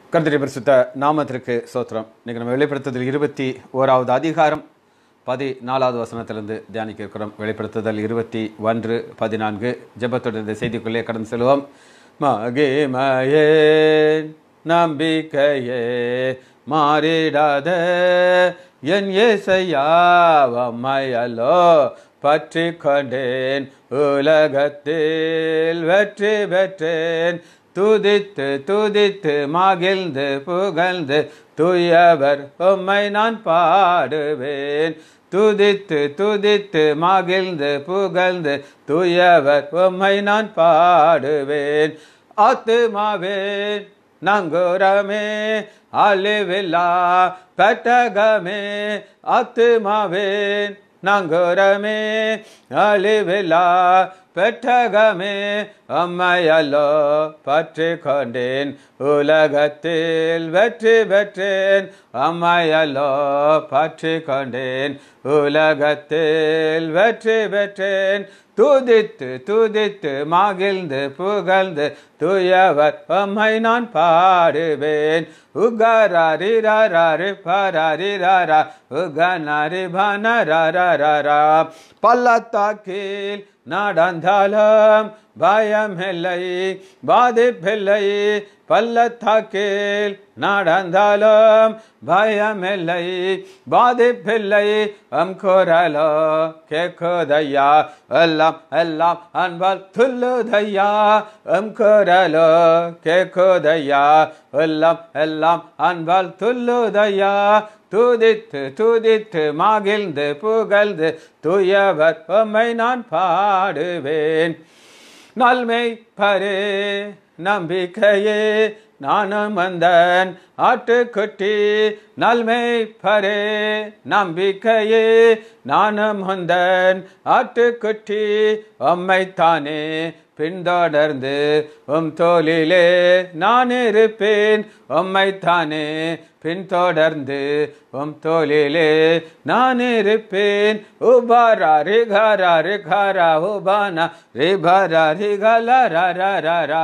கர்த்தருடைய பரிசுத்த நாமத்திற்கு சோத்திரம் இன்னைக்கு நம்ம வெளிப்படுத்துதல் இருபத்தி ஓராவது அதிகாரம் பதினாலாவது வசனத்திலிருந்து தியானிக்க இருக்கிறோம் வெளிப்படுத்துதல் இருபத்தி ஒன்று பதினான்கு ஜெபத்தோட இந்த செய்திக்குள்ளே கடந்து செல்வோம் மகிமையே நம்பிக்கையே மாறிடாத என் ஏசையாவம்மையலோ பற்றி கொண்டேன் உலகத்தில் வெற்றி பெற்றேன் துதித்து துதித்து மகிழ்ந்து புகழ்ந்து துயவர் உம்மை நான் பாடுவேன் துதித்து துதித்து மகிழ்ந்து புகழ்ந்து துயவர் உம்மை நான் பாடுவேன் ஆத்துமாவேன் நங்குரமே அழிவில்லா பெட்டகமே ஆத்துமாவேன் நங்குரமே அழிவில்லா பெட்டகமே அம்மையல்லோ பற்றி கொண்டேன் உலகத்தில் வெற்றி பெற்றேன் அம்மையல்லோ பற்றி கொண்டேன் உலகத்தில் வெற்றி பெற்றேன் துதித்து துதித்து மகிழ்ந்து புகழ்ந்து துயவர் அம்மை நான் பாடுவேன் உகராரி ராரி பராரி ராரா உகனாரி பனராரா பள்ளத்தாக்கில் நடந்தாலும் பயமில்லை பாதிப்பில்லை பள்ளத்தாக்கில் நடந்தாலும் பயமில்லை பாதிப்பில்லை அம் குரலோ கேக்குதையா எல்லாம் எல்லாம் அன்பால் துல்லுதையா அம் குரலோ கேக்குதையா எல்லாம் எல்லாம் அன்பால் துல்லுதையா துதித்து துதித்து மகிழ்ந்து புகழ்ந்து துயவர் உம்மை நான் பாடுவேன் நல்மை பரே நம்பிக்கையே நானும் வந்தன் ஆட்டுக்குட்டி நல்மை பரே நம்பிக்கையே நானும் வந்தன் ஆட்டுக்குட்டி உம்மைத்தானே பின்தொடர்ந்து உம் தோளிலே நான் இருப்பேன் உம்மைத்தானே பின்தொடர்ந்து உம் தோளிலே நான் இருப்பேன் உபாரா ரிகரா ரிகரா உபானா ரிபரா ரிகலரரரா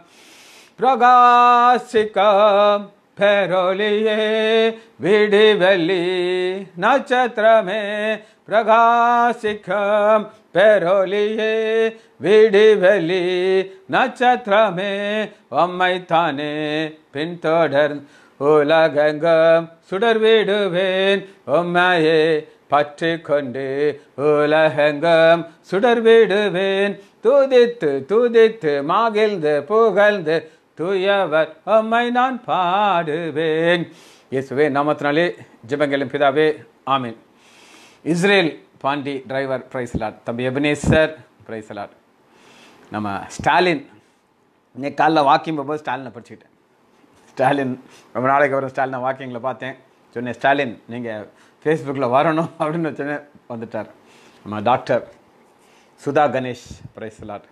பிரகாசிக்கம் பெரோலியே விடிவெள்ளி நட்சத்திரமே பிரகாசிக்கம் பெரோலியே விடிவெளி நட்சத்திரமே உம்மைத்தானே பின்தொடர் உலகெங்கும் சுடர் விடுவேன் உம்மையே பற்றி கொண்டு உலகெங்கும் சுடர் விடுவேன் துதித்து துதித்து மகிழ்ந்து புகழ்ந்து துயவர் உம்மை நான் பாடுவேன் இயேசுவே நாமத்தினாலே ஜெபங்களும் பிதாவே ஆமீன் இஸ்ரேல் பாண்டி டிரைவர் பிரைஸ்லாட் தம்பி எபனேசர் பிரைஸ்லாட் நம்ம ஸ்டாலின் இன்னைக்கு காலைல வாக்கிங் போகும்போது ஸ்டாலினை படிச்சுக்கிட்டேன் ஸ்டாலின் ரொம்ப நாளைக்கு வரும் ஸ்டாலினை வாக்கிங்கில் பார்த்தேன் சொன்னேன் ஸ்டாலின் நீங்கள் ஃபேஸ்புக்கில் வரணும் அப்படின்னு சொன்னேன் வந்துட்டார் நம்ம டாக்டர் சுதா கணேஷ் பிரைஸ்லாட்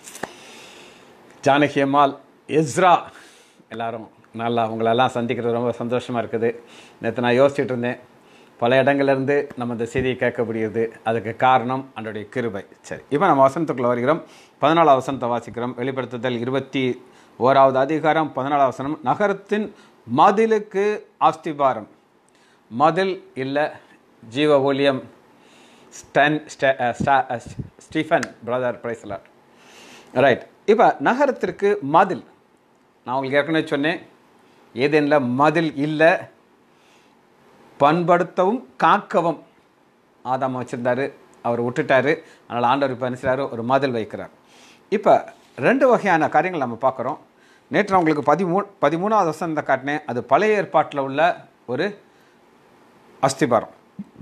ஜானகி அம்மாள் எஸ்ரா எல்லாரும் நல்லா உங்களெல்லாம் சந்திக்கிறது ரொம்ப சந்தோஷமாக இருக்குது நேற்று நான் யோசிச்சுட்டு இருந்தேன் பல இடங்கள்லேருந்து நம்ம இந்த செய்தியை கேட்க முடியுது அதுக்கு காரணம் அன்றைய கிருபை சரி இப்போ நம்ம வசனத்துக்குள்ளே வருகிறோம் பதினாலாம் வசனத்தை வாசிக்கிறோம் வெளிப்படுத்துதல் இருபத்தி ஓராவது அதிகாரம் பதினாலாம் வசனம் நகரத்தின் மதிலுக்கு ஆஸ்திபாரம் மதில் இல்லை ஜீவ ஊழியம் ஸ்டன் ஸ்டீஃபன் பிரதர் பிரைஸ்லாட் ரைட் இப்போ நகரத்திற்கு மதில் நான் உங்களுக்கு ஏற்கனவே சொன்னேன் ஏதேனில் மதில் இல்லை பண்படுத்தவும் காக்கவும் ஆதாம் வச்சுருந்தாரு அவர் விட்டுட்டாரு அதனால் ஆண்டவர் இப்போ நினைச்சாரு ஒரு மதில் வைக்கிறார் இப்போ ரெண்டு வகையான காரியங்கள் நம்ம பார்க்குறோம் நேற்று நான் உங்களுக்கு பதிமூ பதிமூணாவது வசனத்தை காட்டினேன் அது பழைய ஏற்பாட்டில் உள்ள ஒரு அஸ்திபாரம்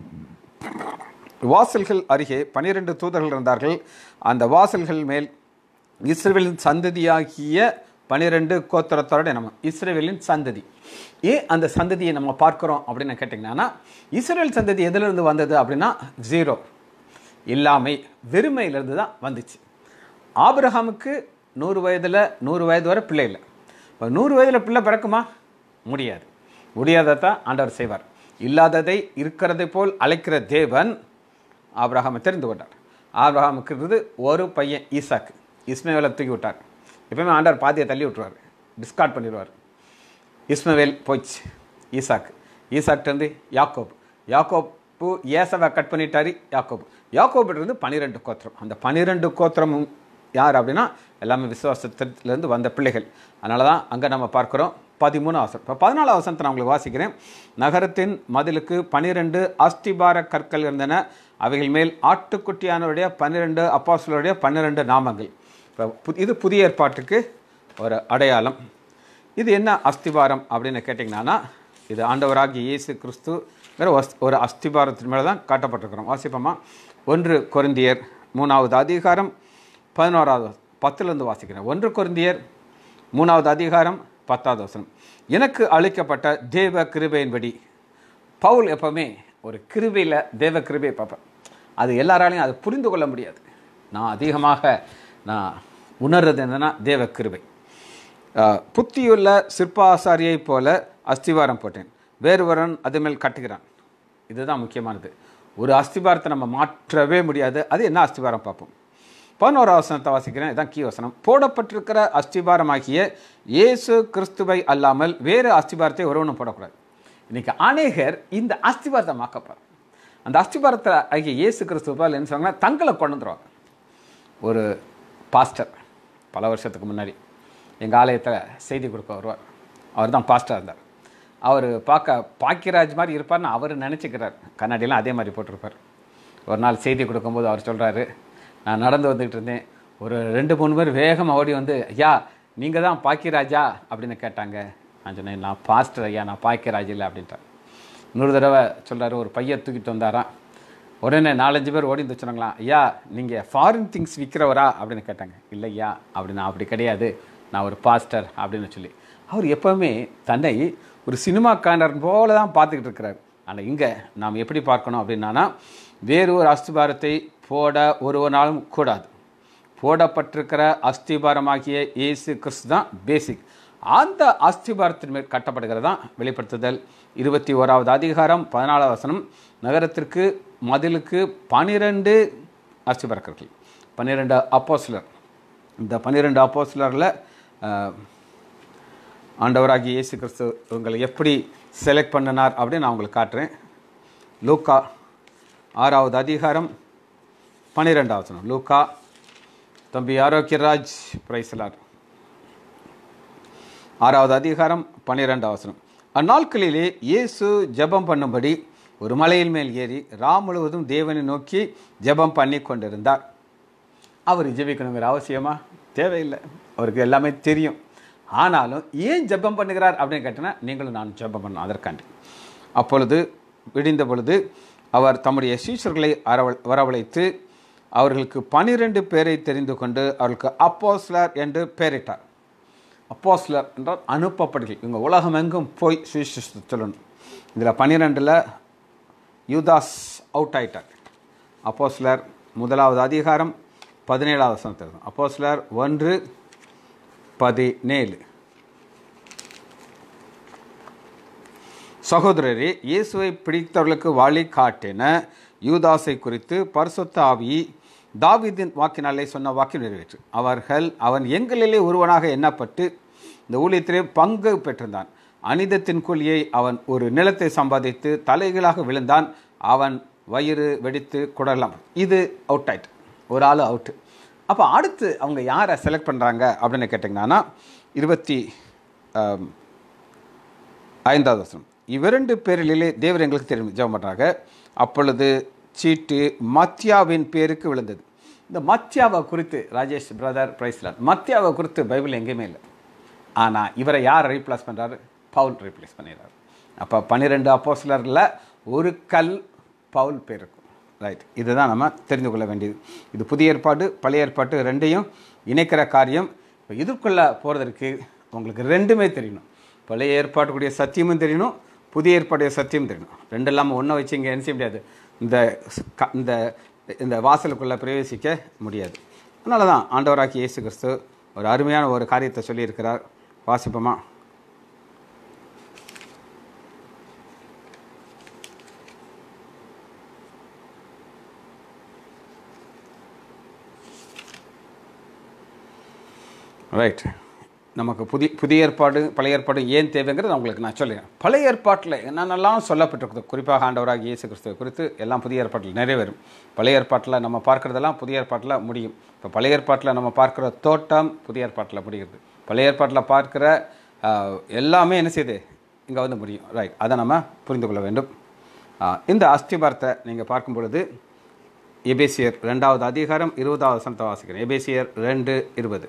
வாசல்கள் அருகே பனிரெண்டு தூதர்கள் இருந்தார்கள் அந்த வாசல்கள் மேல் இஸ்ரேலின் சந்ததியாகிய பனிரெண்டு கோத்திரத்தோட நம்ம இஸ்ரேலின் சந்ததி ஏன் அந்த சந்ததியை நம்ம பார்க்குறோம் அப்படின்னு கேட்டிங்கன்னா இஸ்ரேல் சந்ததி எதிலிருந்து வந்தது அப்படின்னா ஜீரோ இல்லாமை வெறுமையிலிருந்து தான் வந்துச்சு ஆபிரஹாமுக்கு நூறு வயதில் நூறு வயது வரை பிள்ளை இல்லை இப்போ நூறு வயதில் பிள்ளை பிறக்குமா முடியாது முடியாததான் ஆண்டவர் செய்வார் இல்லாததை இருக்கிறதை போல் அழைக்கிற தேவன் ஆபிரஹாமை தெரிந்து கொண்டார் ஆபிரஹாமுக்கு இருந்தது ஒரு பையன் ஈசாக்கு இஸ்மேவேலை தூக்கி விட்டார் எப்பவுமே ஆண்டவர் பாதியை தள்ளி விட்டுருவார் டிஸ்கார்ட் பண்ணிடுவார் இஸ்மவேல் போயிடுச்சு ஈசாக் ஈசாக்டேருந்து யாக்கோப் யாக்கோப்பு ஏசவை கட் பண்ணிட்டாரு யாக்கோப் யாக்கோபிலிருந்து பன்னிரெண்டு கோத்திரம் அந்த பன்னிரெண்டு கோத்திரமும் யார் அப்படின்னா எல்லாமே விசுவாசத்திலேருந்து வந்த பிள்ளைகள் அதனால தான் அங்கே நம்ம பார்க்குறோம் பதிமூணு அவசரம் இப்போ பதினாலு அவசரத்தை நான் உங்களுக்கு வாசிக்கிறேன் நகரத்தின் மதிலுக்கு பன்னிரெண்டு அஸ்திபார கற்கள் இருந்தன அவைகள் மேல் ஆட்டுக்குட்டியானவருடைய பன்னிரெண்டு அப்பாசுடைய பன்னிரெண்டு நாமங்கள் இப்போ பு- இது புதிய ஏற்பாட்டுக்கு ஒரு அடையாளம் இது என்ன அஸ்திபாரம் அப்படின்னு கேட்டிங்கன்னா இது ஆண்டவராகிய இயேசு கிறிஸ்துங்கிற வஸ்- ஒரு அஸ்திபாரத்தின் மேலே தான் காட்டப்பட்டிருக்கிறோம் வாசிப்போமா ஒன்று கொரிந்தியர் மூணாவது அதிகாரம் பதினோராவது வசனம். பத்துலேருந்து வாசிக்கிறேன் ஒன்று கொரிந்தியர் மூணாவது அதிகாரம் பத்தாவது வசனம் எனக்கு அளிக்கப்பட்ட தேவ கிருபையின்படி பவுல் எப்பவுமே ஒரு கிருபையில் தேவ கிருபையை பார்ப்பேன் அது எல்லாராலையும் அது புரிந்து கொள்ள முடியாது நான் அதிகமாக நான் உணர்றது என்னன்னா தேவ கிருபை அஹ், புத்தியுள்ள சிற்பாசாரியைப் போல அஸ்திவாரம் போட்டேன் வேறுவரன் அது மேல் கட்டுகிறான் இதுதான் முக்கியமானது ஒரு அஸ்திவாரத்தை நம்ம மாற்றவே முடியாது அது என்ன அஸ்திவாரம் பார்ப்போம் பதினோரு வசனத்தை வாசிக்கிறேன் இதான் கீ வசனம் போடப்பட்டிருக்கிற அஸ்திபாரமாகிய இயேசு கிறிஸ்துவை அல்லாமல் வேறு அஸ்திபாரத்தை ஒருவனும் போடக்கூடாது இன்னைக்கு அநேகர் இந்த அஸ்திபாரத்தை மாக்கப்பார் அந்த அஸ்திபாரத்தை ஆகிய இயேசு கிறிஸ்துவால் என்ன சொல்றாங்கன்னா தங்களை கொண்டு வந்துருவாங்க ஒரு பாஸ்டர் பல வருஷத்துக்கு முன்னாடி எங்கள் ஆலயத்தில் செய்தி கொடுக்க வருவார் அவர் தான் பாஸ்டர் இருந்தார் அவர் பார்க்க பாக்கியராஜ் மாதிரி இருப்பார்னு அவர் நினச்சிக்கிறார் கண்ணாடியெல்லாம் அதே மாதிரி போட்டிருப்பார் ஒரு நாள் செய்தி கொடுக்கும்போது அவர் சொல்கிறாரு நான் நடந்து வந்துக்கிட்டு இருந்தேன் ஒரு ரெண்டு மூணு பேர் வேகமாக ஓடி வந்து ஐயா நீங்கள் தான் பாக்கியராஜா அப்படின்னு கேட்டாங்க நான் சொன்னேன் நான் பாஸ்டர் ஐயா நான் பாக்கியராஜ் இல்லை அப்படின்ட்டார் இன்னொரு தடவை சொல்கிறாரு ஒரு பையன் தூக்கிட்டு வந்தாராம் உடனே நாலஞ்சு பேர் ஓடி வந்து சொன்னாங்களாம் ஐயா நீங்கள் ஃபாரின் திங்ஸ் விற்கிறவரா அப்படின்னு கேட்டாங்க இல்லை ஐயா அப்படி நான் அப்படி கிடையாது நான் ஒரு பாஸ்டர் அப்படின்னு சொல்லி அவர் எப்போவுமே தன்னை ஒரு சினிமாக்காரர் போல தான் பார்த்துக்கிட்டு இருக்கிறார் ஆனால் இங்கே நாம் எப்படி பார்க்கணும் அப்படின்னா வேறு ஒரு அஸ்திபாரத்தை போட ஒருவனாலும் கூடாது போடப்பட்டிருக்கிற அஸ்திபாரமாகிய இயேசு கிறிஸ்து தான் பேசிக் அந்த அஸ்திபாரத்தின் மேல் கட்டப்படுகிறது தான் வெளிப்படுத்துதல் இருபத்தி ஓராவது அதிகாரம் பதினாலாவது வசனம் நகரத்திற்கு மதிலுக்கு பனிரெண்டு அஸ்திபாரக்கர்கள் பன்னிரெண்டு அப்போஸ்லர் இந்த பன்னிரெண்டு அப்போஸ்லரில் ஆண்டவராகிய இயேசு கிறிஸ்து உங்களை எப்படி செலக்ட் பண்ணினார் அப்படின்னு நான் உங்களுக்கு காட்டுறேன் லூக்கா ஆறாவது அதிகாரம் பன்னிரெண்டாவது வசனம் லூக்கா தம்பி ஆரோக்கியராஜ் பிரைசலார் ஆறாவது அதிகாரம் பன்னிரெண்டாவது வசனம் அந்நாட்களிலே இயேசு ஜெபம் பண்ணும்படி ஒரு மலையின் மேல் ஏறி ரா முழுவதும் தேவனை நோக்கி ஜெபம் பண்ணி கொண்டிருந்தார் அவர் ஜெபிக்கணுங்கிற அவசியமா தேவையில்லை அவருக்கு எல்லாமே தெரியும் ஆனாலும் ஏன் ஜெபம் பண்ணுகிறார் அப்படின்னு கேட்டனா நீங்களும் நான் ஜெபம் பண்ணணும் அதற்காண்டி அப்பொழுது விடிந்த பொழுது அவர் தம்முடைய சீஷர்களை அரவ வரவழைத்து அவர்களுக்கு பனிரெண்டு பேரை தெரிந்து கொண்டு அவர்களுக்கு அப்போஸ்லர் என்று பெயரிட்டார் அப்போஸ்லர் என்றால் அனுப்பப்படுகள் இவங்க உலகமெங்கும் போய் சுவிசேஷத்தை சொல்லணும் இதில் பன்னிரெண்டில் யூதாஸ் அவுட் ஆயிட்டார் அப்போஸ்லர் முதலாவது அதிகாரம் பதினேழாவது வசனத்தில் அப்போஸ்லர் ஒன்று பதினேழு சகோதரரே இயேசுவை பிடித்தவர்களுக்கு வழி காட்டின யூதாஸை குறித்து பரிசுத்த ஆவி தாவீதின் வாக்கினாலே சொன்ன வாக்கு நிறைவேற்று அவர்கள் அவன் எங்களிலே ஒருவனாக எண்ணப்பட்டு இந்த ஊழியத்திலே பங்கு பெற்றிருந்தான் அனிதத்தின் கூலியை அவன் ஒரு நிலத்தை சம்பாதித்து தலைகளாக விழுந்தான் அவன் வயிறு வெடித்து குடலாம் இது அவுட் ஆயிட்டு ஒரு ஆள் அவுட்டு அப்போ அடுத்து அவங்க யாரை செலக்ட் பண்ணுறாங்க அப்படின்னு கேட்டிங்கன்னா இருபத்தி ஆம், ஐந்தாவது வசனம் இவ்விரண்டு பேரிலே தேவர் எங்களுக்கு தெரியும் ஜெபம் பண்ணுறாங்க அப்பொழுது சீட்டு மத்தியாவின் பேருக்கு விழுந்தது இந்த மத்தியாவை குறித்து ராஜேஷ் பிரதர் பிரைஸ்லான் மத்தியாவை குறித்து பைபிள் எங்கேயுமே இல்லை ஆனால் இவரை யார் ரீப்ளேஸ் பண்ணுறாரு பவுல் ரீப்ளேஸ் பண்ணிடுறாரு அப்போ பன்னிரெண்டு அப்போஸ்லரில் ஒரு கல் பவுல் பேர் இருக்கும் ரைட் இதுதான் நம்ம தெரிந்து கொள்ள வேண்டியது இது புதிய ஏற்பாடு பழைய ஏற்பாடு ரெண்டையும் இணைக்கிற காரியம் இப்போ இதுக்குள்ளே போகிறதற்கு உங்களுக்கு ரெண்டுமே தெரியணும் பழைய ஏற்பாட்டுக்குரிய சத்தியமும் தெரியணும் புதிய ஏற்பாடைய சத்தியம் தெரியணும் ரெண்டு இல்லாமல் ஒன்றை வச்சு இங்கே என்ன செய்ய முடியாது இந்த ஸ்- க- இந்த இந்த வாசலுக்குள்ளே பிரவேசிக்க முடியாது அதனால தான் ஆண்டவராக்கி இயேசு கிறிஸ்து ஒரு அருமையான ஒரு காரியத்தை சொல்லியிருக்கிறார் வாசிப்போமா ரைட் நமக்கு புதிய புதிய ஏற்பாடு பழைய ஏற்பாடு ஏன் தேவைங்கிறது உங்களுக்கு நான் சொல்லுறேன் பழைய ஏற்பாட்டில் என்னென்னலாம் சொல்லப்பட்டிருக்குது குறிப்பாக ஆண்டவராக இயேசு கிறிஸ்துவ குறித்து எல்லாம் புதிய ஏற்பாட்டில் நிறைவேறும் பழைய ஏற்பாட்டில் நம்ம பார்க்குறதெல்லாம் புதிய ஏற்பாட்டில் முடியும் இப்போ பழைய ஏற்பாட்டில் நம்ம பார்க்குற தோட்டம் புதிய ஏற்பாட்டில் முடிகிறது பழைய ஏற்பாட்டில் பார்க்குற ஆஹ், எல்லாமே என்ன செய்யுது இங்கே வந்து முடியும் ரைட் அதை நம்ம புரிந்து கொள்ள வேண்டும் ஆஹ், இந்த அஸ்திபாரத்தை நீங்கள் பார்க்கும் பொழுது எபேசியர் ரெண்டாவது அதிகாரம் இருபதாவது வசனத்தை வாசிக்கிறேன் எபேசியர் ரெண்டு இருபது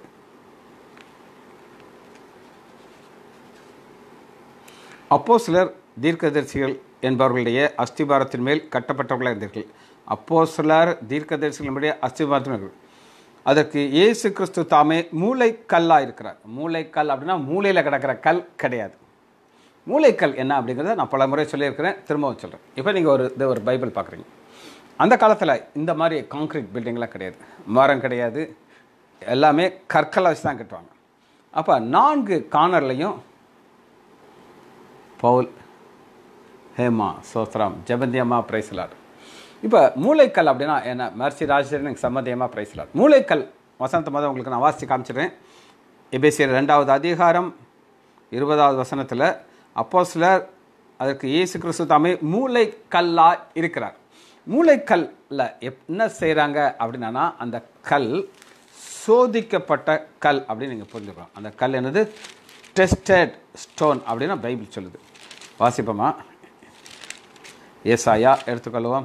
அப்போ சிலர் தீர்க்கதரிசிகள் என்பவர்களுடைய அஸ்திபாரத்தின் மேல் கட்டப்பட்டவர்களாக இருந்தீர்கள் அப்போ சிலர் தீர்க்கதரிசிகளுடைய அஸ்திபாரத்தின் மேல் அதற்கு இயேசு கிறிஸ்து தாமே மூளைக்கல்லாக இருக்கிறார் மூளைக்கல் அப்படின்னா மூளையில் கிடக்கிற கல் கிடையாது மூளைக்கல் என்ன அப்படிங்கிறத நான் பல முறை சொல்லியிருக்கிறேன் திரும்பவும் சொல்கிறேன் இப்போ நீங்கள் ஒரு இது ஒரு பைபிள் பார்க்குறீங்க அந்த காலத்தில் இந்த மாதிரி காங்க்ரீட் பில்டிங்லாம் கிடையாது மரம் கிடையாது எல்லாமே கற்களை வச்சு தான் கட்டுவாங்க அப்போ நான்கு கார்னர்லையும் பவுல் ஹேமா சோத்ராம் ஜெபந்தியம்மா பிரைஸ்லாட் இப்போ மூளைக்கல் அப்படின்னா என்ன மர்சி ராஜேந்திரன் சம்மதியமாக பிரைஸ்லாட் மூளைக்கல் வசனத்தை மதம் உங்களுக்கு நான் வாசித்து காமிச்சிடுறேன் எபேசியர் ரெண்டாவது அதிகாரம் இருபதாவது வசனத்தில் அப்போ சிலர் அதற்கு இயேசு கிறிஸ்து தாமே மூளைக்கல்லா இருக்கிறார் மூளைக்கல்ல எப்- என்ன செய்கிறாங்க அப்படின்னா அந்த கல் சோதிக்கப்பட்ட கல் அப்படின்னு நீங்கள் புரிஞ்சுக்கலாம் அந்த கல் என்னது டெஸ்டட் ஸ்டோன் அப்படின்னு பைபிள் சொல்லுது வாசிப்போமா ஏசாயா எடுத்துக்கொள்வோம்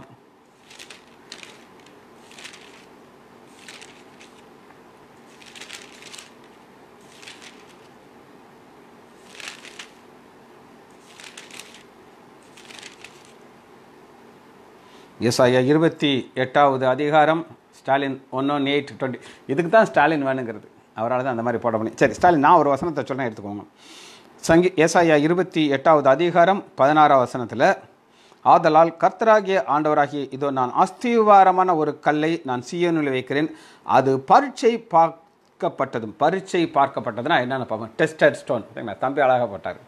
ஏசாயா இருபத்தி எட்டாவது அதிகாரம் ஸ்டாலின் ஒன் ஒன் எயிட் டுவெண்ட்டி இதுக்கு தான் ஸ்டாலின் வேணுங்கிறது அவரால் தான் அந்த மாதிரி போட முடியும் சரி ஸ்டாலின் நான் ஒரு வசனத்தை சொல்றேன் எடுத்துக்கோங்க சங்கி ஏசாயா இருபத்தி எட்டாவது அதிகாரம் பதினாறாம் வசனத்தில் ஆதலால் கர்த்தராகிய ஆண்டவராகிய இதோ நான் அஸ்திவாரமான ஒரு கல்லை நான் சீயோனில் வைக்கிறேன் அது பரீட்சை பார்க்கப்பட்டதும் பரீட்சை பார்க்கப்பட்டதுன்னா என்னென்ன பார்ப்போம் டெஸ்டட் ஸ்டோன் சரிங்களா தம்பி அழகாக போட்டார்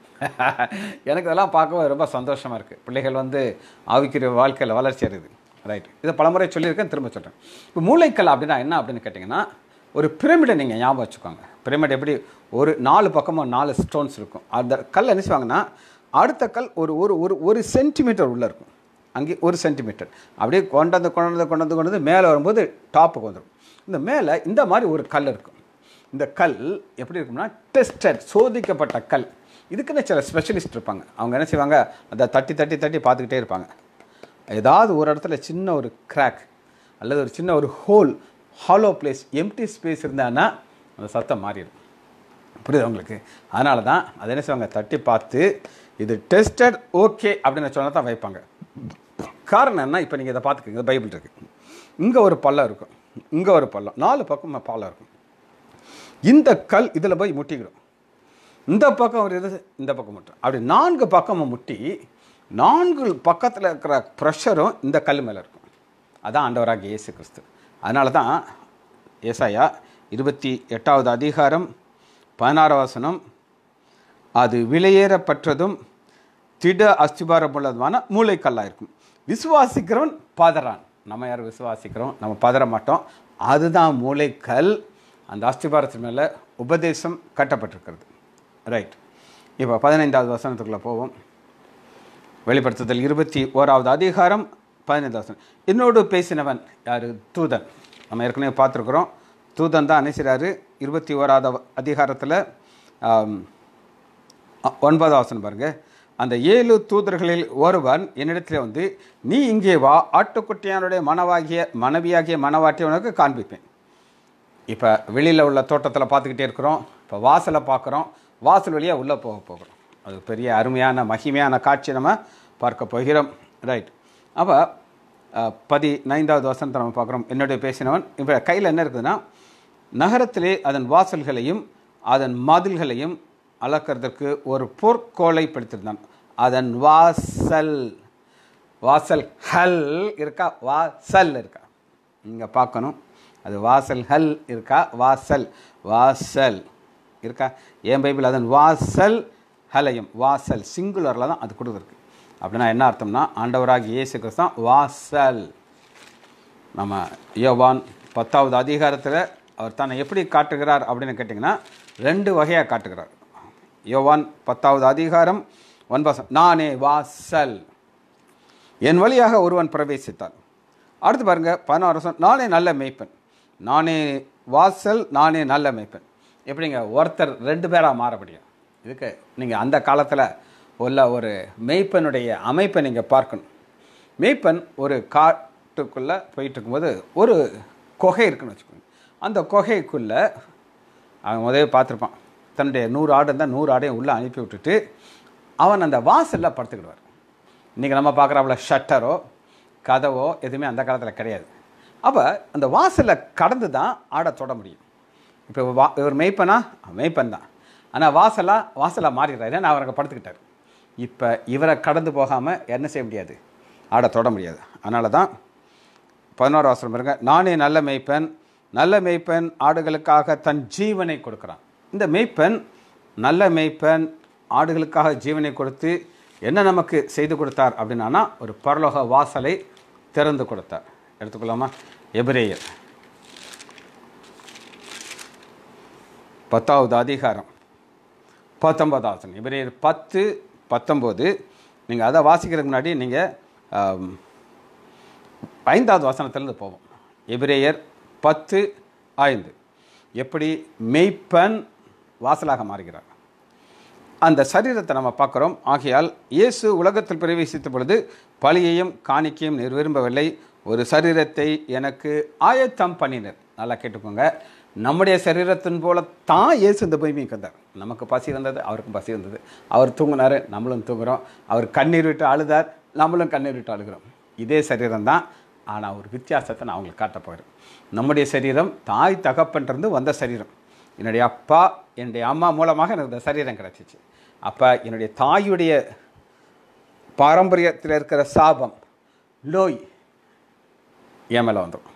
எனக்கு இதெல்லாம் பார்க்கவே ரொம்ப சந்தோஷமாக இருக்குது பிள்ளைகள் வந்து ஆவிக்கிற வாழ்க்கையில் வளர்ச்சி அடையுது ரைட் இதை பலமுறை சொல்லியிருக்கேன் திரும்ப சொல்கிறேன் இப்போ மூளைக்கல் அப்படின்னா என்ன அப்படின்னு கேட்டிங்கன்னா ஒரு பிரமிடை நீங்கள் ஞாபகம் வச்சுக்கோங்க பிரமிட் எப்படி ஒரு நாலு பக்கமும் நாலு ஸ்டோன்ஸ் இருக்கும் அந்த கல் என்ன செய்வாங்கன்னா அடுத்த கல் ஒரு ஒரு ஒரு ஒரு சென்டிமீட்டர் உள்ளே இருக்கும் அங்கே ஒரு சென்டிமீட்டர் அப்படியே கொண்டாந்து கொண்டாந்து கொண்டாந்து கொண்டாந்து மேலே வரும்போது டாப்புக்கு வந்துடும் இந்த மேலே இந்த மாதிரி ஒரு கல் இருக்கும் இந்த கல் எப்படி இருக்கும்னா டெஸ்டட் சோதிக்கப்பட்ட கல் இதுக்குன்னு சில ஸ்பெஷலிஸ்ட் இருப்பாங்க அவங்க என்ன செய்வாங்க அதை தட்டி தட்டி தட்டி பார்த்துக்கிட்டே இருப்பாங்க ஏதாவது ஒரு இடத்துல சின்ன ஒரு கிராக் அல்லது ஒரு சின்ன ஒரு hole hollow place empty space இருந்தான்னா அந்த சத்தம் மாறிடும் புரியுது உங்களுக்கு அதனால தான் அதை என்ன செய்வாங்க தட்டி பார்த்து இது டெஸ்டட் ஓகே அப்படின்னு சொன்னால் தான் வைப்பாங்க காரணம் என்ன இப்போ நீங்கள் இதை பார்த்துக்கோங்க பைபிள் இருக்குது இங்கே ஒரு பள்ளம் இருக்கும் இங்கே ஒரு பள்ளம் நாலு பக்கம் பள்ளம் இருக்கும் இந்த கல் இதில் போய் முட்டிக்கிடும் இந்த பக்கம் ஒரு இது இந்த பக்கம் முட்டும் அப்படி நான்கு பக்கமும் முட்டி நான்கு பக்கத்தில் இருக்கிற ப்ரெஷரும் இந்த கல் மேலே இருக்கும் அதான் ஆண்டவராக இயேசு கிறிஸ்து அதனால தான் ஏசாயா இருபத்தி எட்டாவது அதிகாரம் பதினாறு வசனம் அது விலையேறப்பட்டதும் திட அஸ்திபாரமுள்ளதுமான மூளைக்கல்லாக இருக்கும் விசுவாசிக்கிறவன் பதறான் நம்ம யார் விசுவாசிக்கிறோம் நம்ம பதற மாட்டோம் அதுதான் மூளைக்கல் அந்த அஸ்திபாரத்தின் மேலே உபதேசம் கட்டப்பட்டிருக்கிறது ரைட் இப்போ பதினைந்தாவது வசனத்துக்குள்ளே போவோம் வெளிப்படுத்துதல் இருபத்தி ஓராவது அதிகாரம் பதினைந்தாவது வசனம் என்னோடு பேசினவன் யார் தூதன் நம்ம ஏற்கனவே பார்த்துருக்குறோம் தூதன் தான் அனுசரிறாரு இருபத்தி ஓராவது அதிகாரத்தில் ஆம், அ- ஒன்பதாவது வசனம் பாருங்க அந்த ஏழு தூதர்களில் ஒருவன் என்னிடத்தில் வந்து நீ இங்கே வா ஆட்டுக்குட்டியானுடைய மனவாகிய மனைவியாகிய மனவாட்டியை உனக்கு காண்பிப்பேன் இப்போ வெளியில் உள்ள தோட்டத்தில் பார்த்துக்கிட்டே இருக்கிறோம் இப்போ வாசலை பார்க்குறோம் வாசல் வழியாக உள்ளே போக போகிறோம் அது பெரிய அருமையான மகிமையான காட்சி நம்ம பார்க்க போகிறோம் ரைட் அப்போ பதினைந்தாவது வசனத்தை நம்ம பார்க்குறோம் என்னுடைய பேசினவன் இப்போ கையில் என்ன இருக்குதுன்னா நகரத்திலே அதன் வாசல்களையும் அதன் மதில்களையும் அளக்கிறதுக்கு ஒரு பொற்கோலை பிடித்திருந்தான் அதன் வாசல் வாசல் ஹல் இருக்கா வாசல் இருக்கா இங்கே பார்க்கணும் அது வாசல் ஹல் இருக்கா வாசல் வாசல் இருக்கா என் பைபிள் அதன் வாசல் ஹலயம் வாசல் சிங்குலரில் தான் அது கொடுத்துருக்கு அப்படின்னா என்ன அர்த்தம்னா ஆண்டவராக இயேசு கிறிஸ்து தான் வாசல் நம்ம யோவான் பத்தாவது அதிகாரத்தில் அவர் தன்னை எப்படி காட்டுகிறார் அப்படின்னு கேட்டிங்கன்னா ரெண்டு வகையாக காட்டுகிறார் யோவான் பத்தாவது அதிகாரம் ஒன்பது நானே வாசல் என் வழியாக ஒருவன் பிரவேசித்தான் அடுத்து பாருங்க பதினாறு வருஷம் நானே நல்ல மேய்ப்பன் நானே வாசல் நானே நல்ல மேய்ப்பன் எப்படிங்க ஒருத்தர் ரெண்டு பேராக மாற முடியும் இதுக்கு நீங்கள் அந்த காலத்தில் உள்ள ஒரு மேய்ப்பனுடைய அமைப்பை நீங்கள் பார்க்கணும் மேய்ப்பன் ஒரு காட்டுக்குள்ளே போயிட்டு இருக்கும்போது ஒரு குகை இருக்குன்னு வச்சுக்கோங்க அந்த குகைக்குள்ளே அவன் முதவே பார்த்துருப்பான் தன்னுடைய நூறு ஆடு இருந்தால் நூறு ஆடையும் உள்ளே அனுப்பி விட்டுட்டு அவன் அந்த வாசலில் படுத்துக்கிடுவார் இன்றைக்கி நம்ம பார்க்குறாப்புல ஷட்டரோ கதவோ எதுவுமே அந்த காலத்தில் கிடையாது அப்போ அந்த வாசலில் கடந்து தான் ஆடை தொட முடியும் இப்போ வா இவர் மெய்ப்பனா மெய்ப்பன் தான் ஆனால் வாசலாக வாசலாக மாறிடுறாரு ஏன்னா அவர் அங்கே படுத்துக்கிட்டார் இப்போ இவரை கடந்து போகாமல் என்ன செய்ய முடியாது ஆடை தொட முடியாது அதனால தான் பதினோரு வாசனம் பாருங்க நானே நல்ல மேய்ப்பன் நல்ல மேய்ப்பன் ஆடுகளுக்காக தன் ஜீவனை கொடுக்குறான் இந்த மேய்ப்பன் நல்ல மேய்ப்பன் ஆடுகளுக்காக ஜீவனை கொடுத்து என்ன நமக்கு செய்து கொடுத்தார் அப்படின்னா ஒரு பரலோக வாசலை திறந்து கொடுத்தார் எடுத்துக்கொள்ளாமா எபிரேயர் பத்தாவது அதிகாரம் பத்தொன்பதாவது வசனம் எபிரேயர் பத்து பத்தொம்போது நீங்கள் அதை வாசிக்கிறதுக்கு முன்னாடி நீங்கள் ஐந்தாவது வசனத்திலிருந்து போவோம் எபிரேயர் பத்து ஐந்து எப்படி மெய்ப்பன் வாசலாக மாறுகிறார் அந்த சரீரத்தை நம்ம பார்க்குறோம் ஆகையால் இயேசு உலகத்தில் பிரவேசித்த பொழுது பலியையும் காணிக்கையும் நீர் விரும்பவில்லை ஒரு சரீரத்தை எனக்கு ஆயத்தம் பண்ணினர் நல்லா கேட்டுக்கோங்க நம்முடைய சரீரத்தின் போல தான் இயேசு இந்த பூமிக்கு வந்தார் நமக்கு பசி வந்தது அவருக்கும் பசி வந்தது அவர் தூங்கினார் நம்மளும் தூங்குறோம் அவர் கண்ணீர் விட்டு அழுதார் நம்மளும் கண்ணீர் விட்டு அழுகிறோம் இதே சரீரம் தான் ஆனால் ஒரு வித்தியாசத்தை நான் அவங்களுக்கு காட்ட போகிறேன் நம்முடைய சரீரம் தாய் தகப்பன்றது வந்த சரீரம் என்னுடைய அப்பா என்னுடைய அம்மா மூலமாக எனக்கு இந்த சரீரம் கிடச்சிச்சு அப்போ என்னுடைய தாயுடைய பாரம்பரியத்தில் இருக்கிற சாபம் நோய் என் மேலே வந்துடும்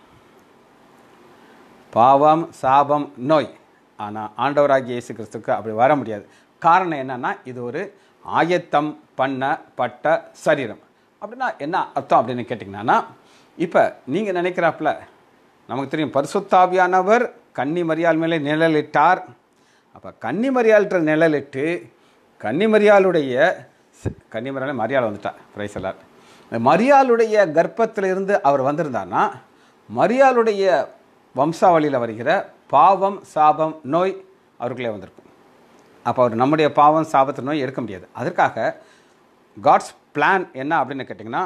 பாவம் சாபம் நோய் ஆனால் ஆண்டவராகிய இயேசு கிறிஸ்துக்கு அப்படி வர முடியாது காரணம் என்னன்னா இது ஒரு ஆயத்தம் பண்ணப்பட்ட சரீரம் அப்படின்னா என்ன அர்த்தம் அப்படின்னு கேட்டிங்கன்னா இப்போ நீங்கள் நினைக்கிறாப்புல நமக்கு தெரியும் பரிசுத்தாவியானவர் கன்னி மரியாள் மேலே நிழலிட்டார் அப்போ கன்னி மரியாள்கிட்ட நிழலிட்டு கன்னிமரியாளுடைய கன்னிமரியால் மரியாள் வந்துட்டா பிரைசலார் மரியாளுடைய கர்ப்பத்தில் இருந்து அவர் வந்திருந்தார்னா மரியாளுடைய வம்சாவளியில் வருகிற பாவம் சாபம் நோய் அவருக்குள்ளே வந்திருக்கும் அப்போ அவர் நம்முடைய பாவம் சாபத்து நோய் எடுக்க முடியாது அதற்காக காட்ஸ் பிளான் என்ன அப்படின்னு கேட்டிங்கன்னா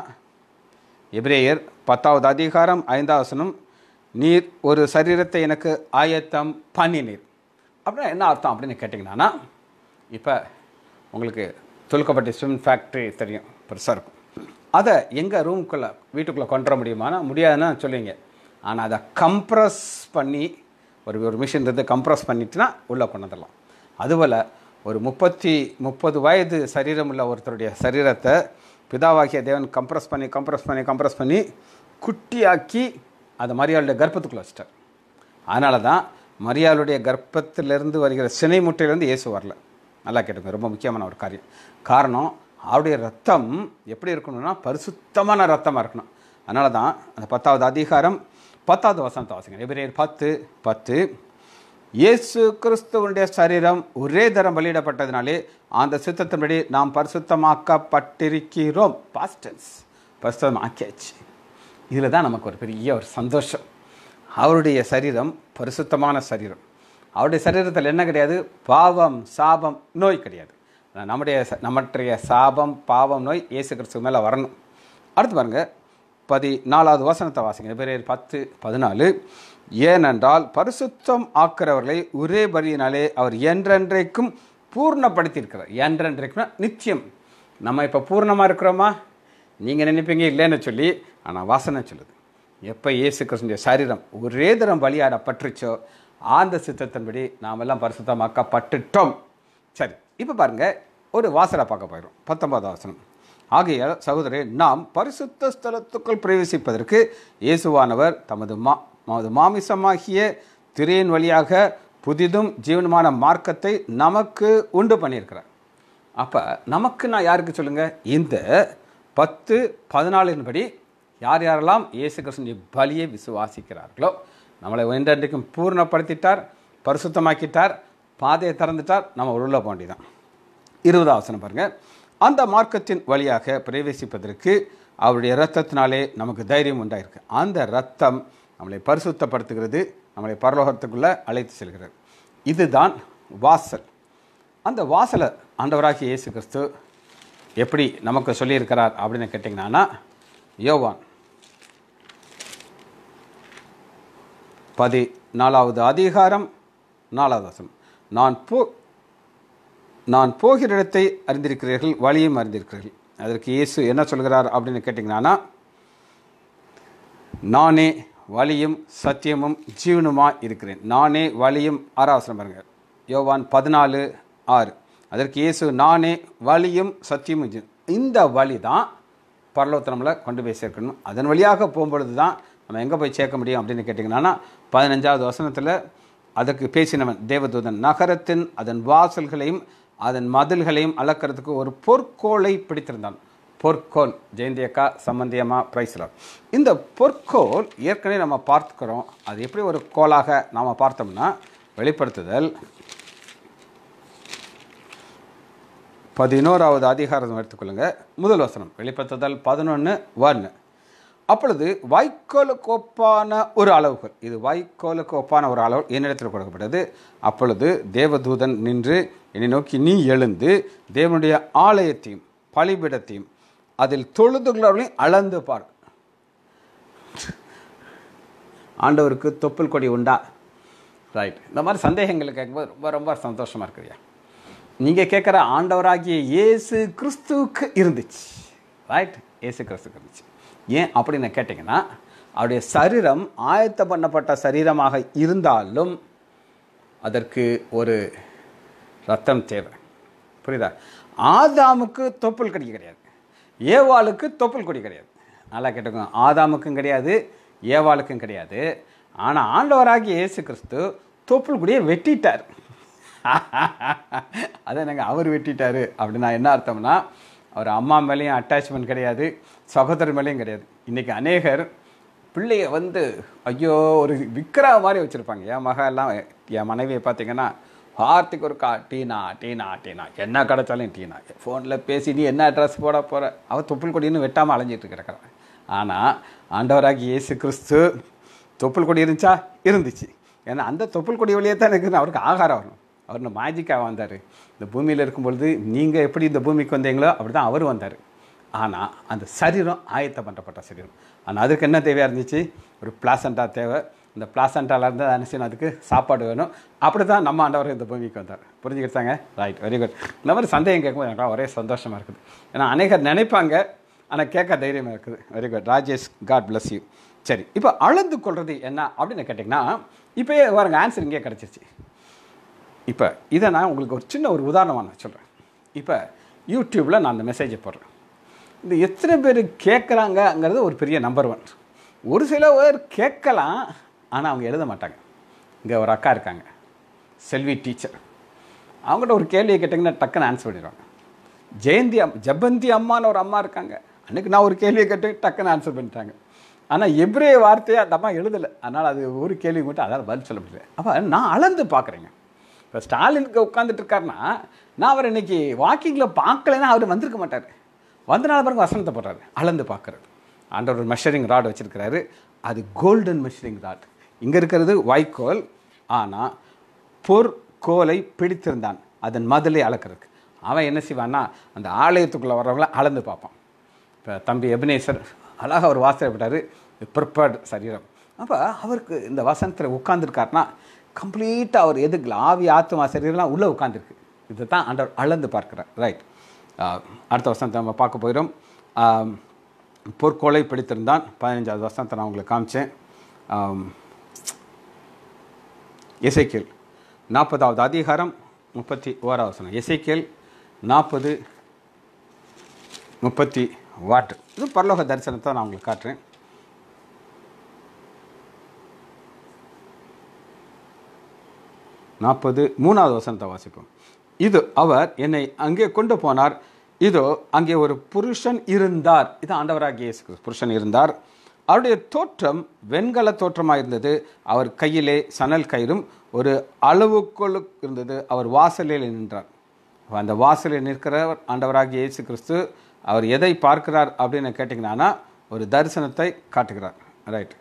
எபிரேயர் பத்தாவது அதிகாரம் ஐந்தாவது வசனம் நீர் ஒரு சரீரத்தை எனக்கு ஆயத்தம் பண்ணினீர் அப்படின்னா என்ன அர்த்தம் அப்படின்னு கேட்டிங்கன்னா இப்போ உங்களுக்கு துலுக்கப்பட்டி ஸ்விம் ஃபேக்ட்ரி தெரியும் பெருசாக இருக்கும் அதை எங்கள் ரூம்குள்ளே வீட்டுக்குள்ளே கொண்டு வர முடியுமானா முடியாதுன்னு சொல்லுவீங்க ஆனால் அதை கம்ப்ரஸ் பண்ணி ஒரு ஒரு மிஷின் இருந்து கம்ப்ரஸ் பண்ணிட்டுனா உள்ளே கொண்டு வந்துடலாம் அதுபோல் ஒரு முப்பத்தி முப்பது வயது சரீரம் உள்ள ஒருத்தருடைய சரீரத்தை பிதாவாகிய தேவன் கம்ப்ரஸ் பண்ணி கம்ப்ரஸ் பண்ணி கம்ப்ரஸ் பண்ணி குட்டியாக்கி அதை மரியாளுடைய கர்ப்பத்துக்குள்ளே வச்சிட்டார் அதனால தான் மரியாளுடைய கர்ப்பத்திலிருந்து வருகிற சினை முட்டையிலேருந்து இயேசு வரல நல்லா கேட்டுங்க ரொம்ப முக்கியமான ஒரு காரியம் காரணம் அவருடைய ரத்தம் எப்படி இருக்கணும்னா பரிசுத்தமான ரத்தமாக இருக்கணும் அதனால தான் அந்த பத்தாவது அதிகாரம் பத்தாவது வசனத்தை வாசிங்க எபிரேயர் பத்து பத்து இயேசு கிறிஸ்துவனுடைய சரீரம் ஒரே தரம் வெளியிடப்பட்டதினாலே அந்த சித்தத்தின்படி நாம் பரிசுத்தமாக்கப்பட்டிருக்கிறோம் பாஸ்டன்ஸ் பரிசுத்தம் ஆக்கியாச்சு இதில் தான் நமக்கு ஒரு பெரிய ஒரு சந்தோஷம் அவருடைய சரீரம் பரிசுத்தமான சரீரம் அவருடைய சரீரத்தில் என்ன கிடையாது பாவம் சாபம் நோய் கிடையாது ஆனா நம்முடைய ச- நம்முடைய சாபம் பாவம் நோய் இயேசு கிறிஸ்து மேலே வரணும் அடுத்து பாருங்க பதி நாலாவது வசனத்தை வாசிங்க பேர் பத்து பதினாலு ஏனென்றால் பரிசுத்தம் ஆக்கிறவர்களை ஒரே பலியினாலே அவர் என்றென்றைக்கும் பூர்ணப்படுத்தியிருக்கிறார் என்றென்றைக்கும்னா நிச்சயம் நம்ம இப்போ பூர்ணமாக இருக்கிறோமா நீங்கள் நினைப்பீங்க இல்லைன்னு சொல்லி ஆனால் வாசனை சொல்லுது எப்போ இயேசு கிறிஸ்துடைய சரீரம் ஒரே தரம் பலியாடப்பட்டுருச்சோ ஆந்த சித்தத்தின்படி நாமெல்லாம் பரிசுத்தமாக்கப்பட்டுட்டோம் சரி இப்போ பாருங்க ஒரு வாசலை பார்க்க போயிடும் பத்தொன்பது வாசனம் ஆகையால் சகோதரே நாம் பரிசுத்த ஸ்தலத்துக்குள் பிரவேசிப்பதற்கு இயேசுவானவர் தமது மா தமது மாமிசமாகிய திரையின் வழியாக புதிதும் ஜீவனமான மார்க்கத்தை நமக்கு உண்டு பண்ணியிருக்கிறார் அப்போ நமக்கு நான் யாருக்கு சொல்லுங்க இந்த பத்து பதினாலின்படி யார் யாரெல்லாம் இயேசு கிறிஸ்துவின் பலியை விசுவாசிக்கிறார்களோ நம்மளை என்றென்றைக்கும் பூர்ணப்படுத்திட்டார் பரிசுத்தமாக்கிட்டார் பாதையை திறந்துட்டார் நம்ம உள்ளே போக வேண்டியதான் இருபதாம் வசனம் பாருங்க அந்த மார்க்கத்தின் வழியாக பிரவேசிப்பதற்கு அவருடைய இரத்தத்தினாலே நமக்கு தைரியம் உண்டாயிருக்கு அந்த ரத்தம் நம்மளை பரிசுத்தப்படுத்துகிறது நம்மளை பரலோகத்துக்குள்ளே அழைத்து செல்கிறது இதுதான் வாசல் அந்த வாசலை ஆண்டவராகிய இயேசு கிறிஸ்து எப்படி நமக்கு சொல்லியிருக்கிறார் அப்படின்னு கேட்டிங்கன்னா யோவான் பதினாலாவது அதிகாரம் நாலாவது வசனம் நான் போ நான் போகிற இடத்தை அறிந்திருக்கிறீர்கள் வழியும் அறிந்திருக்கிறீர்கள் அதற்கு இயேசு என்ன சொல்கிறார் அப்படின்னு கேட்டிங்கன்னா நானே வழியும் சத்தியமும் ஜீவனுமா இருக்கிறேன் நானே வழியும் ஆறாவசனம் பாருங்க யோவான் பதினாலு ஆறு அதற்கு இயேசு நானே வழியும் சத்தியமும் ஜீவன் இந்த வழி தான் பரலோகத்தை நம்மளை கொண்டு போய் சேர்க்கணும் அதன் வழியாக போகும்பொழுது தான் நம்ம எங்கே போய் சேர்க்க முடியும் அப்படின்னு கேட்டிங்கன்னா பதினஞ்சாவது வசனத்தில் அதற்கு பேசினவன் தேவதூதன் நகரத்தின் அதன் வாசல்களையும் அதன் மதில்களையும் அளக்கிறதுக்கு ஒரு பொற்கோலை பிடித்திருந்தான் பொற்கோல் ஜெயந்தி அக்கா சம்பந்தியமா பிரைஸ்லாம் இந்த பொற்கோல் ஏற்கனவே நம்ம பார்த்துக்கிறோம் அது எப்படி ஒரு கோலாக நாம் பார்த்தோம்னா வெளிப்படுத்துதல் பதினோராவது அதிகாரம் எடுத்துக்கொள்ளுங்க முதல் வசனம் வெளிப்படுத்துதல் பதினொன்று ஒன்று அப்பொழுது வாய்க்கோலுக்கு ஒப்பான ஒரு அளவுகள் இது வாய்க்கோலுக்கு ஒப்பான ஒரு அளவு என்னிடத்தில் கொடுக்கப்பட்டது அப்பொழுது தேவதூதன் நின்று என்னை நோக்கி நீ எழுந்து தேவனுடைய ஆலயத்தையும் பலிபீடத்தையும் அதில் தொழுதுகளவர்களையும் அளந்து பார் ஆண்டவருக்கு தொப்புள் கொடி உண்டா ரைட் இந்த மாதிரி சந்தேகங்கள் கேட்கும்போது ரொம்ப ரொம்ப சந்தோஷமாக இருக்குதுயா நீங்கள் கேட்குற ஆண்டவராகிய இயேசு கிறிஸ்துவுக்கு இருந்துச்சு ரைட் இயேசு கிறிஸ்துக்கு இருந்துச்சு ஏன் அப்படின்னு கேட்டிங்கன்னா அவருடைய சரீரம் ஆயத்த பண்ணப்பட்ட சரீரமாக இருந்தாலும் அதற்கு ஒரு ரத்தம் தேவை புரியுதா ஆதாமுக்கு தொப்புள் கொடி கிடையாது ஏவாளுக்கு தொப்புள் கொடி கிடையாது நல்லா கேட்டுக்கோங்க ஆதாமுக்கும் கிடையாது ஏவாளுக்கும் கிடையாது ஆனால் ஆண்டவராகிய இயேசு கிறிஸ்து தொப்புள் கொடியை வெட்டிட்டார் அதை நாங்கள் அவர் வெட்டிட்டாரு அப்படின்னா என்ன அர்த்தம்னா அவர் அம்மா மேலேயும் அட்டாச்மெண்ட் கிடையாது சகோதரர் மேலேயும் கிடையாது இன்றைக்கி அநேகர் பிள்ளைய வந்து ஐயோ ஒரு விக்கிரா மாதிரி வச்சுருப்பாங்க என் மக எல்லாம் என் மனைவியை பார்த்தீங்கன்னா வார்த்தைக்கு ஒரு கா டீனா டீனா டீனா என்ன கிடச்சாலும் டீனா ஃபோனில் பேசி நீ என்ன ட்ரெஸ் போட போகிற அவள் தொப்புள் கொடின்னு வெட்டாமல் அலைஞ்சிட்டு கிடக்கிறான் ஆனால் ஆண்டவராகி இயேசு கிறிஸ்து தொப்புள் கொடி இருந்துச்சா இருந்துச்சு ஏன்னா அந்த தொப்புள் கொடி வழியே தான் இருக்குது அவருக்கு ஆகாரம் வரணும் அவர் மேஜிக்காக வந்தார் இந்த பூமியில் இருக்கும் பொழுது நீங்கள் எப்படி இந்த பூமிக்கு வந்தீங்களோ அப்படி தான் அவர் வந்தார் ஆனால் அந்த சரீரம் ஆயத்தம் பண்ணப்பட்ட சரீரம் ஆனால் அதுக்கு என்ன தேவையாக இருந்துச்சு ஒரு பிளாசண்டா தேவை இந்த பிளாசண்டாவில் இருந்து அனுசரிச்சு அதுக்கு சாப்பாடு வேணும் அப்படி தான் நம்ம ஆண்டவர் இந்த பூமிக்கு வந்தார் புரிஞ்சுக்கிட்டாங்க ரைட் வெரி குட் இந்த மாதிரி சந்தேகம் கேட்கும்போது எனக்கு ஒரே சந்தோஷமாக இருக்குது ஏன்னா அநேகர் நினைப்பாங்க ஆனால் கேட்க தைரியமாக இருக்குது very good Rajesh God bless you சரி இப்போ அளந்து கொள்வது என்ன அப்படின்னு கேட்டிங்கன்னா இப்போயே பாருங்க ஆன்சர் இங்கே கிடச்சிருச்சு இப்போ இதை நான் உங்களுக்கு ஒரு சின்ன ஒரு உதாரணமாக நான் சொல்கிறேன் இப்போ யூடியூப்பில் நான் அந்த மெசேஜை போடுறேன் இந்த எத்தனை பேர் கேட்குறாங்கங்கிறது ஒரு பெரிய நம்பர் ஒன் ஒரு சில பேர் கேட்கலாம் ஆனால் அவங்க எழுத மாட்டாங்க இங்கே ஒரு அக்கா இருக்காங்க செல்வி டீச்சர் அவங்கள்ட்ட ஒரு கேள்வியை கேட்டிங்கன்னா டக்குன்னு ஆன்சர் பண்ணிடுவாங்க ஜெயந்தி அம் ஜபந்தி அம்மான்னு ஒரு அம்மா இருக்காங்க அன்றைக்கி நான் ஒரு கேள்வியை கேட்டு டக்குன்னு ஆன்சர் பண்ணிட்டாங்க ஆனால் எவ்ரே வார்த்தையை அந்த அம்மா எழுதலை அதனால் அது ஒரு கேள்வி மட்டும் அதால் பதில் சொல்ல முடியல அப்போ நான் அளந்து பார்க்குறேங்க இப்போ ஸ்டாலினுக்கு உட்காந்துட்டு இருக்காருன்னா நான் அவர் இன்னைக்கு வாக்கிங்கில் பார்க்கலைன்னா அவர் வந்திருக்க மாட்டார் வந்தனால பாருங்க வசனத்தை போடுறாரு அளந்து பார்க்குறாரு ஆண்டவர் ஒரு மெஷரிங் ராட் வச்சுருக்கிறாரு அது கோல்டன் மெஷரிங் ராட் இங்கே இருக்கிறது வைக்கோல் ஆனால் பொற்கோலை பிடித்திருந்தான் அதன் மதிலை அளக்கிறதுக்கு அவன் என்ன செய்வான்னா அந்த ஆலயத்துக்குள்ளே வர்றவங்கள அளந்து பார்ப்பான் இப்போ தம்பி எபினேசர் அழகாக ஒரு வாசப்பட்டார் ப்ரிப்பேர்டு சரீரம் அப்போ அவருக்கு இந்த வசனத்தில் உட்காந்துருக்காருனா கம்ப்ளீட்டாக அவர் எதுக்குல ஆவி ஆத்மா சரீரம்லாம் உள்ளே உட்காந்துருக்கு இதை தான் ஆண்டவர் அளந்து பார்க்குறார் ரைட் அடுத்த வசனத்தை நம்ம பார்க்க போயிடும் பொற்கொலை பிடித்திருந்தான் பதினஞ்சாவது வசனத்தை நான் உங்களுக்கு காமிச்சேன் இசைக்கியல் நாற்பதாவது அதிகாரம் முப்பத்தி ஓராவது வசனம் இசைக்கியல் நாற்பது முப்பத்தி வாட்டு இது பரலோக தரிசனத்தை நான் உங்களுக்கு காட்டுறேன் நாற்பது மூணாவது வசனத்தை வாசிப்போம் இது அவர் என்னை அங்கே கொண்டு போனார் இதோ அங்கே ஒரு புருஷன் இருந்தார் இது ஆண்டவராகிய இயேசு கிறிஸ்து. புருஷன் இருந்தார் அவருடைய தோற்றம் வெண்கல தோற்றமாக இருந்தது அவர் கையிலே சணல் கயிறும் ஒரு அளவுக்குள் இருந்தது அவர் வாசலில் நின்றார் அப்ப அந்த வாசலில் நிற்கிறவர் ஆண்டவராகிய இயேசு கிறிஸ்து அவர் எதை பார்க்கிறார் அப்படின்னு கேட்டிங்கன்னா ஒரு தரிசனத்தை காட்டுகிறார் ரைட்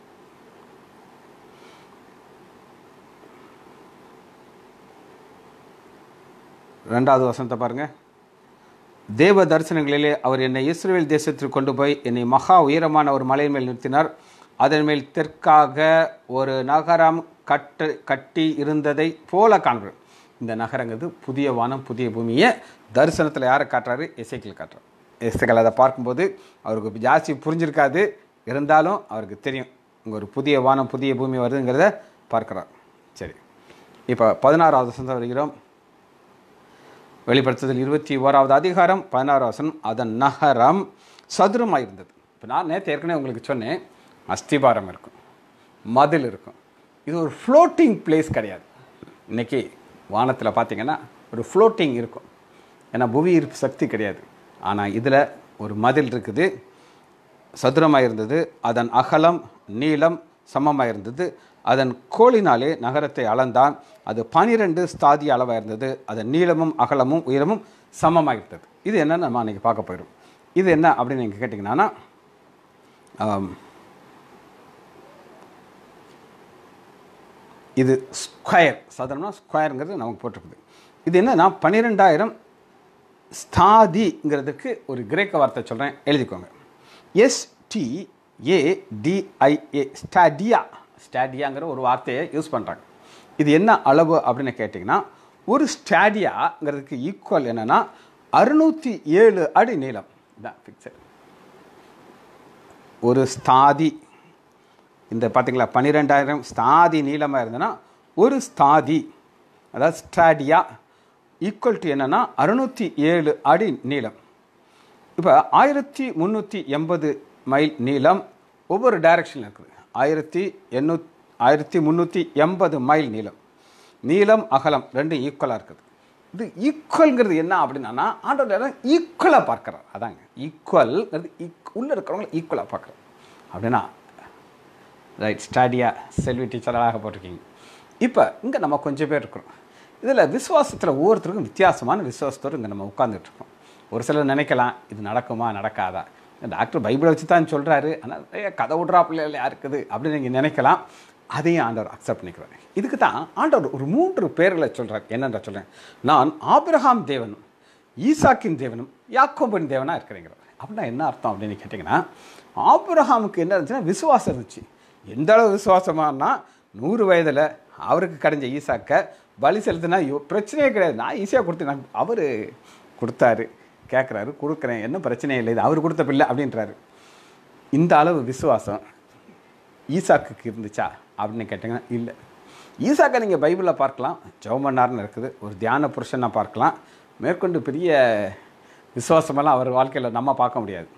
ரெண்டாவது வசனத்தை பாருங்க தேவ தரிசனங்களிலே அவர் என்னை இஸ்ரேல் தேசத்திற்கு கொண்டு போய் என்னை மகா உயரமான ஒரு மலையின் மேல் நிறுத்தினார் அதன் மேல் தெற்காக ஒரு நகரம் கட்டு கட்டி இருந்ததை போல காண்கிறேன் இந்த நகரங்கிறது புதிய வானம் புதிய பூமியை தரிசனத்தில் யாரை காட்டுறாரு இசைக்கில் காட்டுறார் இசைக்கில் அதை பார்க்கும்போது அவருக்கு ஜாஸ்தி புரிஞ்சிருக்காது இருந்தாலும் அவருக்கு தெரியும் இங்கே ஒரு புதிய வானம் புதிய பூமி வருதுங்கிறத பார்க்குறார் சரி இப்போ பதினாறாவது வசந்தம் வருகிறோம் வெளிப்படுத்துதல் இருபத்தி ஓராவது அதிகாரம் பதினாறாவது வசனம் அதன் நகரம் சதுரமாக இருந்தது இப்போ நான் நேற்று ஏற்கனவே உங்களுக்கு சொன்னேன் அஸ்திபாரம் இருக்கும் மதில் இருக்கும் இது ஒரு ஃப்ளோட்டிங் பிளேஸ் கிடையாது இன்னைக்கு வானத்தில் பார்த்தீங்கன்னா ஒரு ஃப்ளோட்டிங் இருக்கும் ஏன்னா புவி ஈர்ப்பு சக்தி கிடையாது ஆனால் இதில் ஒரு மதில் இருக்குது சதுரமாக இருந்தது அதன் அகலம் நீளம் சமமாக இருந்தது அதன் கோலினாலே நகரத்தை அளந்தான் அது பனிரெண்டு ஸ்தாதி அளவாக இருந்தது அதன் நீளமும் அகலமும் உயரமும் சமமாக இருந்தது இது என்னன்னு நம்ம அன்றைக்கி பார்க்க போயிடும் இது என்ன அப்படின்னு நீங்கள் கேட்டிங்கன்னா ஆம், இது ஸ்கொயர் சாதாரணமாக ஸ்கொயருங்கிறது நமக்கு போட்டிருக்குது இது என்னன்னா பன்னிரெண்டாயிரம் ஸ்தாதிங்கிறதுக்கு ஒரு கிரேக்க வார்த்தை சொல்கிறேன் எழுதிக்கோங்க எஸ்டி ஏடிஐஏ ஸ்டாடியா ஸ்டாடியாங்கிற ஒரு வார்த்தையை யூஸ் பண்ணுறாங்க இது என்ன அளவு அப்படின்னு கேட்டிங்கன்னா ஒரு ஸ்டாடியாங்கிறதுக்கு ஈக்குவல் என்னென்னா அறுநூற்றி ஏழு அடி நீளம் இதான் ஃபிக்சர் ஒரு ஸ்தாதி இந்த பார்த்தீங்களா பன்னிரெண்டாயிரம் ஸ்தாதி நீளமாக இருந்ததுன்னா ஒரு ஸ்தாதி அதாவது ஸ்டாடியா ஈக்குவல் டு என்னென்னா அறுநூற்றி ஏழு அடி நீளம் இப்போ ஆயிரத்தி முந்நூற்றி எண்பது மைல் நீளம் ஒவ்வொரு டைரக்ஷனில் இருக்குது ஆயிரத்தி எண்ணூத் ஆயிரத்தி முந்நூற்றி எண்பது மைல் நீளம் நீளம் அகலம் ரெண்டும் ஈக்குவலாக இருக்குது இது ஈக்குவல்ங்கிறது என்ன அப்படின்னா ஆண்டோட ஈக்குவலாக பார்க்குறார் அதாங்க ஈக்குவல்ங்கிறது ஈக் உள்ளே இருக்கிறவங்கள ஈக்குவலாக பார்க்குறார் அப்படின்னா ரைட் ஸ்டாடியா செல்வி டீச்சராக போட்டிருக்கீங்க இப்போ இங்கே நம்ம கொஞ்சம் பேர் இருக்கிறோம் இதில் விசுவாசத்தில் ஒவ்வொருத்தருக்கும் வித்தியாசமான விசுவாசத்தோடு இங்கே நம்ம உட்கார்ந்துட்டு இருக்கோம் ஒரு சிலர் நினைக்கலாம் இது நடக்குமா நடக்காதா டாக்டர் பைபிளை வச்சு தான் சொல்கிறாரு ஆனால் நிறைய கதை விட்றா பிள்ளைகள் இருக்குது அப்படின்னு நீங்கள் நினைக்கலாம் அதையும் ஆண்டவர் அக்செப்ட் பண்ணிக்கிறார் இதுக்கு தான் ஆண்டவர் ஒரு மூன்று பேர்களை சொல்கிறார் என்னென்ற சொல்கிறேன் நான் ஆபிரகாம் தேவனும் ஈசாக்கின் தேவனும் யாக்கோபின் தேவனாக இருக்கிறேங்கிறார் அப்படின்னா என்ன அர்த்தம் அப்படின்னு கேட்டிங்கன்னா ஆபிரகாமுக்கு என்ன இருந்துச்சுன்னா விசுவாசம் இருந்துச்சு எந்த அளவு விசுவாசமானா நூறு வயதில் அவருக்கு கிடைஞ்ச ஈசாக்க பலி செலுத்தினா ஐயோ, பிரச்சனையே கிடையாது நான் ஈஸியாக கொடுத்தேன் அவர் கொடுத்தாரு கேட்குறாரு கொடுக்குறேன் என்ன பிரச்சனையே இல்லை இது அவர் கொடுத்த பிள்ளை அப்படின்றாரு இந்த அளவு விசுவாசம் ஈசாக்குக்கு இருந்துச்சா அப்படின்னு கேட்டிங்கன்னா இல்லை ஈசாக்கை நீங்கள் பைபிளில் பார்க்கலாம் ஜெவமன்னார்னு இருக்குது ஒரு தியான புருஷனாக பார்க்கலாம் மேற்கொண்டு பெரிய விசுவாசமெல்லாம் அவர் வாழ்க்கையில் நம்ம பார்க்க முடியாது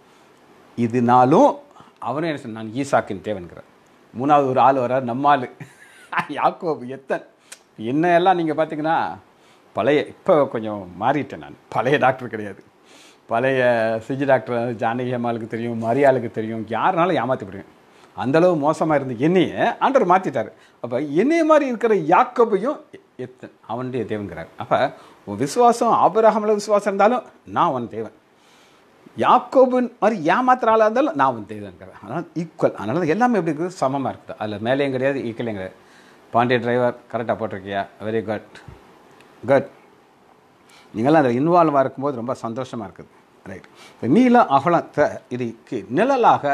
இதனாலும் அவனே என்ன சொன்னான், நான் ஈசாக்கின் தேவன்கிறார் மூணாவது ஒரு ஆள் வர்றார் நம்ம ஆள் யாக்கோபு எத்தன் என்ன எல்லாம் நீங்கள் பார்த்தீங்கன்னா பழைய இப்போ கொஞ்சம் மாறிட்டேன் நான் பழைய டாக்டர் கிடையாது பழைய சிஜி டாக்டர் ஜானகி அம்மாளுக்கு தெரியும் மரியாளுக்கு தெரியும் யாருனாலும் ஏமாற்றி விடுவேன் அந்தளவு மோசமாக இருந்த என்னையை ஆண்டவர் மாற்றிட்டார் அப்போ என்னைய மாதிரி இருக்கிற யாக்கோபையும் எத்தன் அவனுடைய தேவன்கிறார் அப்போ உன் விசுவாசம் ஆபரகமில் விசுவாசம் இருந்தாலும் நான் உன் தேவன் யாக்கோபின் மாதிரி ஏமாத்துற ஆளாக இருந்தாலும் நான் வந்து தேவன்கிறேன் அதனால் ஈக்குவல் அதனால தான் எல்லாமே எப்படி இருக்குது சமமாக இருக்குது அதில் மேலேயும் கிடையாது ஈக்குவலையும் கிடையாது பாண்டிய டிரைவர் கரெக்டாக போட்டிருக்கியா வெரி குட் குட் நீங்களாம் அதில் இன்வால்வாக இருக்கும்போது ரொம்ப சந்தோஷமாக இருக்குது ரைட் இப்போ நீல அகலத்தை இதுக்கு நிழலாக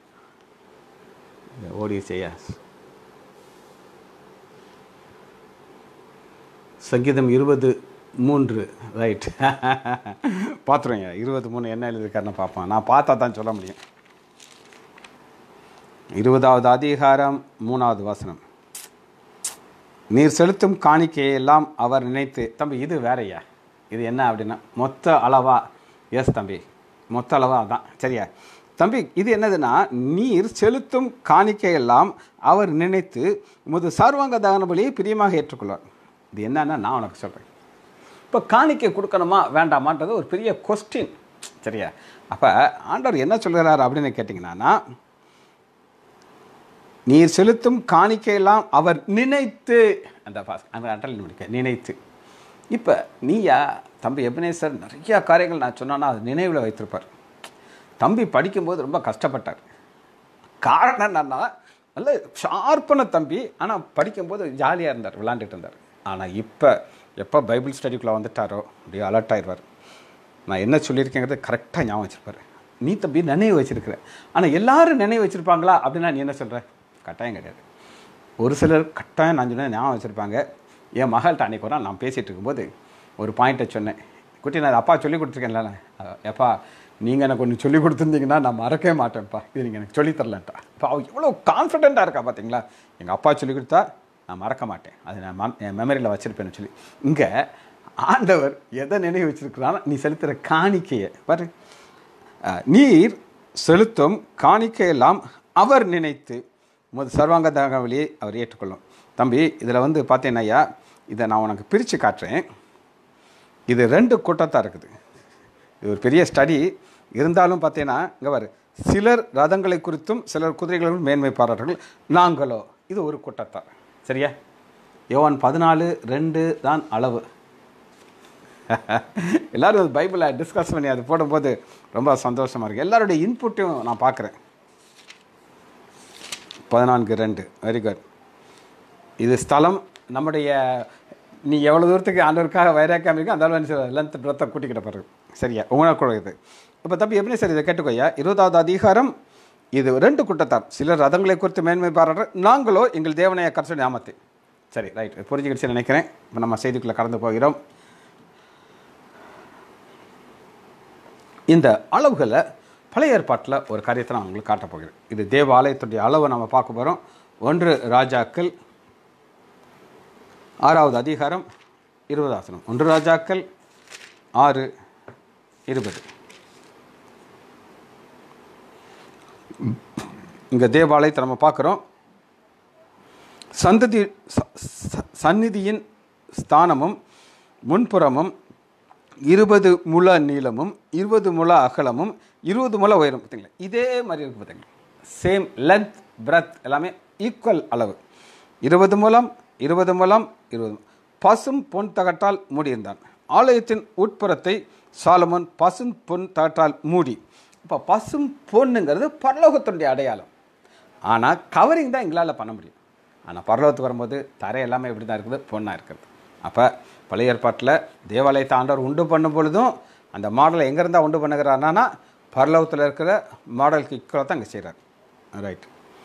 ஓடி செய்ய சங்கீதம் இருபது மூன்று ரைட் பார்த்துருங்க இருபது மூணு என்ன எழுதிருக்காருன்னு பார்ப்போம் நான் பார்த்தா தான் சொல்ல முடியும் இருபதாவது அதிகாரம் மூணாவது வசனம் நீர் செலுத்தும் காணிக்கையை எல்லாம் அவர் நினைத்து தம்பி இது வேறய்யா இது என்ன அப்படின்னா மொத்த அளவா எஸ் தம்பி மொத்த அளவா அதான் சரியா தம்பி இது என்னதுன்னா நீர் செலுத்தும் காணிக்கையெல்லாம் அவர் நினைத்து உமது சர்வாங்க தகன பலியை பிரியமாக ஏற்றுக்கொள்வார் இது என்னன்னா நான் உனக்கு சொல்கிறேன் இப்போ காணிக்கை கொடுக்கணுமா வேண்டாமான்றது ஒரு பெரிய கொஸ்டின் சரியா அப்போ ஆண்டவர் என்ன சொல்கிறார் அப்படின்னு கேட்டிங்கன்னா நீர் செலுத்தும் காணிக்கையெல்லாம் அவர் நினைத்து அந்த பாஸ் அந்த அட்டல் முடிக்க நினைத்து இப்போ நீயா தம்பி எபனேசர் நிறைய காரியங்கள் நான் சொன்னான்னா அது நினைவில் வைத்திருப்பார் தம்பி படிக்கும்போது ரொம்ப கஷ்டப்பட்டார் காரணம் என்னன்னா நல்ல ஷார்ப்பான தம்பி ஆனால் படிக்கும்போது ஜாலியாக இருந்தார் விளாண்டுட்டு இருந்தார் ஆனால் இப்போ எப்போ பைபிள் ஸ்டடிக்குள்ளே வந்துட்டாரோ அப்படியே அலர்ட் ஆயிடுவார் நான் என்ன சொல்லியிருக்கேங்கிறது கரெக்டாக ஞாபகம் வச்சிருப்பாரு நீ தம்பி நினைவு வச்சிருக்கிற ஆனால் எல்லாரும் நினைவு வச்சிருப்பாங்களா அப்படின்னா நீ என்ன சொல்கிற கட்டாயம் கிடையாது ஒரு சிலர் கட்டாயம் நான் சொன்னேன் ஞாபகம் வச்சுருப்பாங்க என் மகள்கிட்ட அன்றைக்கி ஒரு நாள் நான் பேசிகிட்டு இருக்கும்போது ஒரு பாயிண்ட்டை சொன்னேன் குட்டி நான் அப்பா சொல்லி கொடுத்துருக்கேன்ல எப்பா நீங்கள் எனக்கு ஒன்று சொல்லி கொடுத்துருந்தீங்கன்னா நான் மறக்கவே மாட்டேன்ப்பா இது நீங்கள் எனக்கு சொல்லித் தரலன்ட்டா இப்போ அவள் எவ்வளோ கான்ஃபிடென்ட்டாக இருக்கா பார்த்தீங்களா எங்கள் அப்பா சொல்லி கொடுத்தா நான் மறக்க மாட்டேன் அது நான் ம- என் மெமரியில் வச்சுருப்பேன்னு சொல்லி இங்கே ஆண்டவர் எதை நினைவு வச்சிருக்கிறானோ நீ செலுத்துகிற காணிக்கையை பாரு அஹ், நீர் செலுத்தும் காணிக்கையெல்லாம் அவர் நினைத்து உமது சர்வாங்க தகவலியை அவர் ஏற்றுக்கொள்ளும் தம்பி இதில் வந்து பார்த்தீங்கன்னா ஐயா இதை நான் உனக்கு பிரித்து காட்டுறேன் இது ரெண்டு கூட்டத்தாக இருக்குது இது ஒரு பெரிய ஸ்டடி இருந்தாலும் பார்த்தீங்கன்னா இங்கே வரு சிலர் ரதங்களை குறித்தும் சிலர் குதிரைகளும் மேன்மை பாராட்டுகள் நாங்களோ இது ஒரு கூட்டத்தார் சரியா யோவான் பதினாலு ரெண்டு தான் அளவு எல்லாரும் அது பைபிளை டிஸ்கஸ் பண்ணி அது போடும்போது ரொம்ப சந்தோஷமாக இருக்குது எல்லாருடைய இன்புட்டையும் நான் பார்க்குறேன் பதினான்கு ரெண்டு வெரி குட் இது ஸ்தலம் நம்முடைய நீ எவ்வளோ தூரத்துக்கு ஆண்டவருக்காக வைராக்கியம் இருக்கோ அந்த அளவு லென்த் பிரத்தை கூட்டிக்கிட்ட பிறகு சரியா உணரக்கூட இது இப்போ தம்பி எப்படி சார் இதை கேட்டுக்கோயா இருபதாவது அதிகாரம் இது ரெண்டு கூட்டத்தார் சிலர் ரதங்களை குறித்து மேன்மை பாராட்டுற நாங்களோ எங்கள் தேவனைய கரசு நாமத்தை சரி ரைட் புரிஞ்சுக்கிடுச்சு நினைக்கிறேன் இப்போ நம்ம செய்திக்குள்ளே கடந்து போகிறோம் இந்த அளவுகளை பழைய ஏற்பாட்டில் ஒரு காரியத்தை நான் உங்களுக்கு காட்டப் போகிறேன் இது தேவாலயத்துடைய அளவை நம்ம பார்க்க போகிறோம் ஒன்று ராஜாக்கள் ஆறாவது அதிகாரம் இருபதாசனம் ஒன்று ராஜாக்கள் ஆறு இருபது இங்கே தேவாலயத்தை நம்ம பார்க்குறோம் சந்ததி ச- ச- சந்நிதியின் ஸ்தானமும் முன்புறமும் இருபது முழ நீளமும் இருபது முழ அகலமும் இருபது முழ உயரம் பார்த்தீங்களா இதே மாதிரி இருக்குது பார்த்தீங்களா சேம் லென்த் பிரெத் எல்லாமே ஈக்குவல் அளவு இருபது முழம் இருபது முழம் இருபது பசும் பொன் தகட்டால் மூடியிருந்தான் ஆலயத்தின் உட்புறத்தை சாலமோன் பசும் பொன் தகட்டால் மூடி இப்போ பசும் பொண்ணுங்கிறது பரலோகத்தினுடைய அடையாளம் ஆனால் கவரிங் தான் எங்களால் பண்ண முடியும் ஆனால் பரலோகத்துக்கு வரும்போது தரை எல்லாமே எப்படி தான் இருக்குது பொண்ணாக இருக்கிறது அப்போ பழைய ஏற்பாட்டில் தேவாலயத்தை ஆண்டவர் உண்டு பண்ணும் பொழுதும் அந்த மாடலை எங்கேருந்தா உண்டு பண்ணுகிறாருனா பரலோகத்தில் இருக்கிற மாடலுக்கு ஈக்குவலாக தான் இங்கே செய்கிறார் ரைட்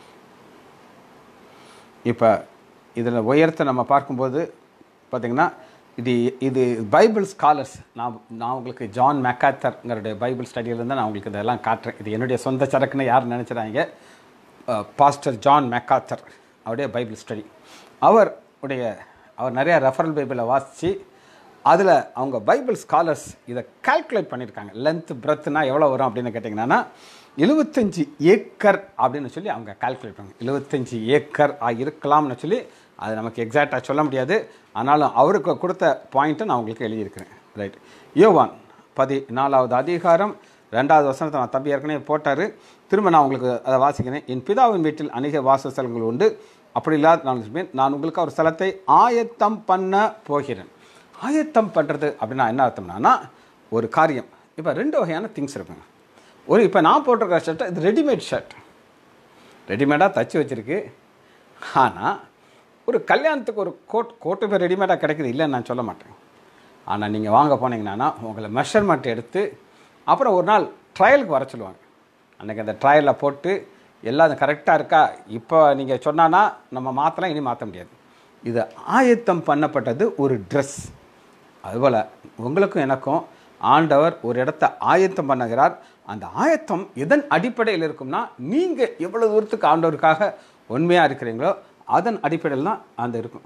இப்போ இதில் உயரத்தை நம்ம பார்க்கும்போது பார்த்திங்கன்னா இது இது பைபிள் ஸ்காலர்ஸ் நான் நான் உங்களுக்கு ஜான் மெக்காத்தர்ங்கிறடைய பைபிள் ஸ்டடியிலேருந்து நான் உங்களுக்கு இதெல்லாம் காட்டுறேன் இது என்னுடைய சொந்த சரக்குன்னு யார் நினச்சிடாங்க பாஸ்டர் ஜான் மெக்காத்தர் அவருடைய பைபிள் ஸ்டடி அவர் உடைய அவர் நிறைய ரெஃபரல் பைபிளை வாசித்து அதில் அவங்க பைபிள் ஸ்காலர்ஸ் இதை கால்குலேட் பண்ணியிருக்காங்க லென்த் பிரெத்னா எவ்வளோ வரும் அப்படின்னு கேட்டிங்கன்னா எழுபத்தஞ்சி ஏக்கர் அப்படின்னு சொல்லி அவங்க கால்குலேட் பண்ணாங்க எழுபத்தஞ்சி ஏக்கர் ஆ இருக்கலாம்னு சொல்லி அது நமக்கு எக்ஸாக்டாக சொல்ல முடியாது ஆனாலும் அவருக்கு கொடுத்த பாயிண்ட்டை நான் உங்களுக்கு எழுதியிருக்கிறேன் ரைட் யோவான் பதி நாலாவது அதிகாரம் ரெண்டாவது வசனத்தை நான் தம்பி ஏற்கனவே போட்டார் திரும்ப நான் உங்களுக்கு அதை வாசிக்கிறேன் என் பிதாவின் வீட்டில் அநேக வாசஸ்தலங்கள் உண்டு அப்படி இல்லாத நான் சொல்வேன் நான் உங்களுக்கு ஒரு ஸ்தலத்தை ஆயத்தம் பண்ண போகிறேன் ஆயத்தம் பண்ணுறது அப்படின்னா என்ன அர்த்தம்னா ஒரு காரியம் இப்போ ரெண்டு வகையான திங்ஸ் இருக்குங்க ஒரு இப்போ நான் போட்டிருக்கிற ஷர்ட்டை இது ரெடிமேட் ஷர்ட் ரெடிமேடாக தச்சு வச்சுருக்கு ஆனால் ஒரு கல்யாணத்துக்கு ஒரு கோட் கோட்டு இப்போ ரெடிமேடாக கிடைக்குது இல்லைன்னு நான் சொல்ல மாட்டேன் ஆனால் நீங்கள் வாங்க போனீங்கன்னா உங்களை மெஷர்மெண்ட் எடுத்து அப்புறம் ஒரு நாள் ட்ரையலுக்கு வர சொல்லுவாங்க அன்றைக்கி அந்த ட்ரையலில் போட்டு எல்லாம் அது கரெக்டாக இருக்கா இப்போ நீங்கள் சொன்னான்னா நம்ம மாற்றலாம் இனி மாற்ற முடியாது இது ஆயத்தம் பண்ணப்பட்டது ஒரு ட்ரெஸ் அதுபோல் உங்களுக்கும் எனக்கும் ஆண்டவர் ஒரு இடத்த ஆயத்தம் பண்ணுகிறார் அந்த ஆயத்தம் எதன் அடிப்படையில் இருக்கும்னா நீங்கள் எவ்வளோ தூரத்துக்கு ஆண்டவருக்காக உண்மையாக இருக்கிறீங்களோ அதன் அடிப்படையில் தான் அந்த இருக்கும்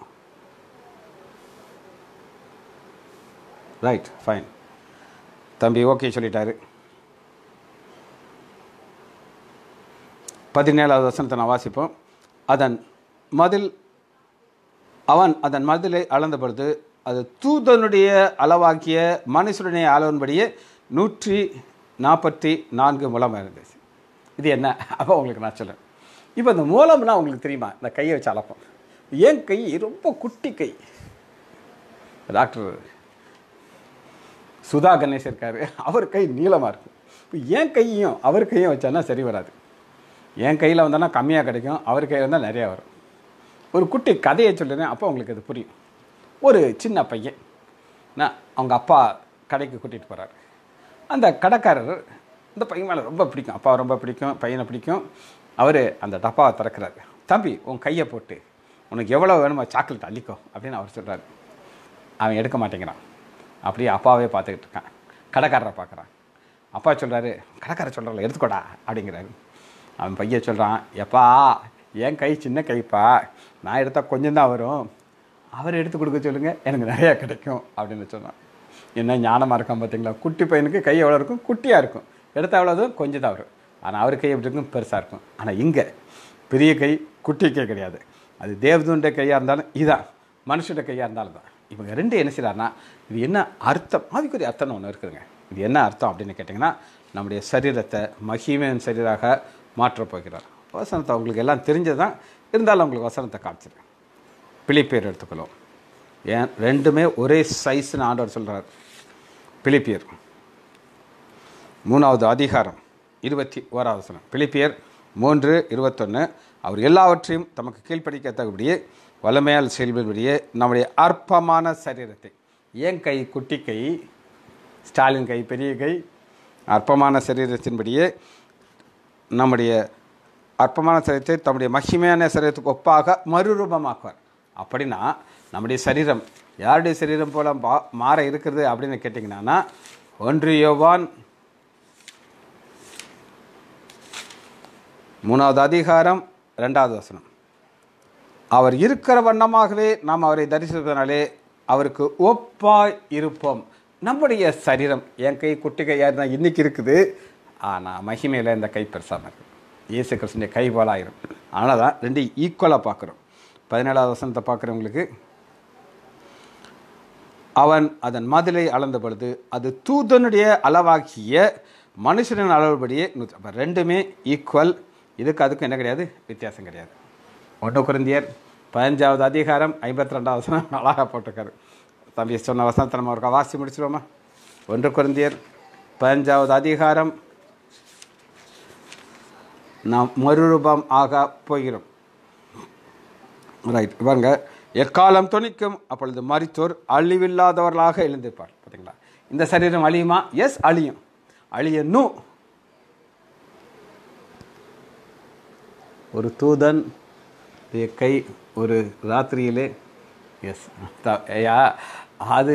ரைட் ஃபைன் தம்பி ஓகே சொல்லிட்டாரு பதினேழாவது வசனத்தை நான் வாசிப்போம் அதன் மதில் அவன் அதன் மதிலை அளந்த பொழுது அது தூதனுடைய அளவாக்கிய மனுஷனுடைய அளவின்படியே நூற்றி நாற்பத்தி நான்கு முழம் இருந்துச்சு இது என்ன அப்போ உங்களுக்கு நான் சொல்லுறேன் இப்போ இந்த மூலம்னா உங்களுக்கு தெரியுமா இந்த கையை வச்சு அளப்போம் என் கை ரொம்ப குட்டி கை டாக்டர் சுதா கணேஷ் இருக்காரு அவர் கை நீளமாக இருக்கும் இப்போ என் கையையும் அவர் கையும் வச்சானா சரி வராது என் கையில் வந்தானா கம்மியாக கிடைக்கும் அவர் கையில் வந்தால் நிறையா வரும் ஒரு குட்டி கதையை சொல்லுறேன் அப்போ உங்களுக்கு அது புரியும் ஒரு சின்ன பையன் நான் அவங்க அப்பா கடைக்கு கூட்டிகிட்டு போகிறாரு அந்த கடைக்காரர் இந்த பையன் மேலே ரொம்ப பிடிக்கும் அப்பாவை ரொம்ப பிடிக்கும் பையனை பிடிக்கும் அவர் அந்த டப்பாவை திறக்கிறாரு தம்பி உன் கையை போட்டு உனக்கு எவ்வளோ வேணுமோ சாக்லேட் அள்ளிக்கோ அப்படின்னு அவர் சொல்கிறாரு அவன் எடுக்க மாட்டேங்கிறான் அப்படியே அப்பாவே பார்த்துக்கிட்டு இருக்கான் கடைக்காரரை பார்க்குறான் அப்பா சொல்கிறாரு கடைக்காரர் சொல்கிறாரு எடுத்துக்கோடா அப்படிங்கிறாரு அவன் பையன் சொல்கிறான் எப்பா என் கை சின்ன கைப்பா நான் எடுத்தால் கொஞ்சம் தான் வரும் அவர் எடுத்து கொடுக்க சொல்லுங்கள் எனக்கு நிறையா கிடைக்கும் அப்படின்னு சொன்னான் என்ன ஞானமாக இருக்கான் பார்த்தீங்களா குட்டி பையனுக்கு கை எவ்வளோ இருக்கும் குட்டியாக இருக்கும் எடுத்தால் எவ்வளோ அதுவும் கொஞ்சம் தான் வரும் ஆனால் அவர் கை எப்படி இருக்கும் பெருசாக இருக்கும் ஆனால் இங்கே பெரிய கை குட்டி கை கிடையாது அது தேவதூண்ட கையாக இருந்தாலும் இதான் மனுஷோட கையாக இருந்தாலும் தான் இவங்க ரெண்டு என்ன செய்கிறாருன்னா இது என்ன அர்த்தம் ஆவிக்குரிய அர்த்தம்னு ஒன்று இருக்குதுங்க இது என்ன அர்த்தம் அப்படின்னு கேட்டிங்கன்னா நம்முடைய சரீரத்தை மகிமையின் சரீராக மாற்றப் போகிறார் வசனத்தை உங்களுக்கு எல்லாம் தெரிஞ்சது தான் இருந்தாலும் உங்களுக்கு வசனத்தை காமிச்சிருக்கேன் பிலிப்பியர் எடுத்துக்கலாம் ஏன் ரெண்டுமே ஒரே சைஸ்னு ஆண்டவர் சொல்கிறார் பிலிப்பியர் மூணாவது அதிகாரம் இருபத்தி ஓராவது வசனம் பிலிப்பியர் மூன்று இருபத்தொன்று அவர் எல்லாவற்றையும் தமக்கு கீழ்ப்படிக்கத்தக்கபடியே வல்லமையால் செயல்படுபடியே நம்முடைய அற்பமான சரீரத்தை ஏன் கை குட்டி கை ஸ்டாலின் கை பெரிய கை அற்பமான சரீரத்தின்படியே நம்முடைய அற்பமான சரீரத்தை தம்முடைய மகிமையான சரீரத்துக்கு ஒப்பாக மறுரூபமாக்குவார் அப்படின்னா நம்முடைய சரீரம் யாருடைய சரீரம் போல பா மாற இருக்கிறது அப்படின்னு கேட்டிங்கன்னா ஒன்று யோவான் மூணாவது அதிகாரம் ரெண்டாவது வசனம் அவர் இருக்கிற வண்ணமாகவே நாம் அவரை தரிசிப்பதனாலே அவருக்கு ஒப்பாய் இருப்போம் நம்முடைய சரீரம் என் கை குட்டி கையாக இருந்தால் இன்றைக்கி இருக்குது ஆனால் மகிமையில் இந்த கை பெருசாக இருக்குது இயேசு கிருஷ்ணனுடைய கை போல ஆயிரும் அதனால தான் ரெண்டு ஈக்குவலாக பார்க்குறோம் பதினேழாவது வசனத்தை பார்க்குறவங்களுக்கு அவன் அதன் மதிலை அளந்த பொழுது அது தூதனுடைய அளவாகிய மனுஷனின் அளவுபடியே நூற்றி அப்போ ரெண்டுமே ஈக்குவல் இதுக்கு அதுக்கும் என்ன கிடையாது வித்தியாசம் கிடையாது ஒன்று குருந்தியர் பதினஞ்சாவது அதிகாரம் ஐம்பத்தி ரெண்டாவது வசனம் அழகாக போட்டிருக்காரு தம்பி சொன்ன வசனத்தை நம்ம ஒரு வாசி முடிச்சிடுவோமா ஒன்று குருந்தியர் பதினஞ்சாவது அதிகாரம் நாம் மறுரூபம் ஆக போகிறோம் ரைட் இவங்க எக்காலம் துணிக்கும் அப்பொழுது மரித்தோர் அழிவில்லாதவர்களாக எழுந்திருப்பார் பார்த்தீங்களா இந்த சரீரம் அழியுமா எஸ் அழியும் அழியணும் ஒரு தூதன் உடைய கை ஒரு ராத்திரியிலே எஸ் ஐயா அது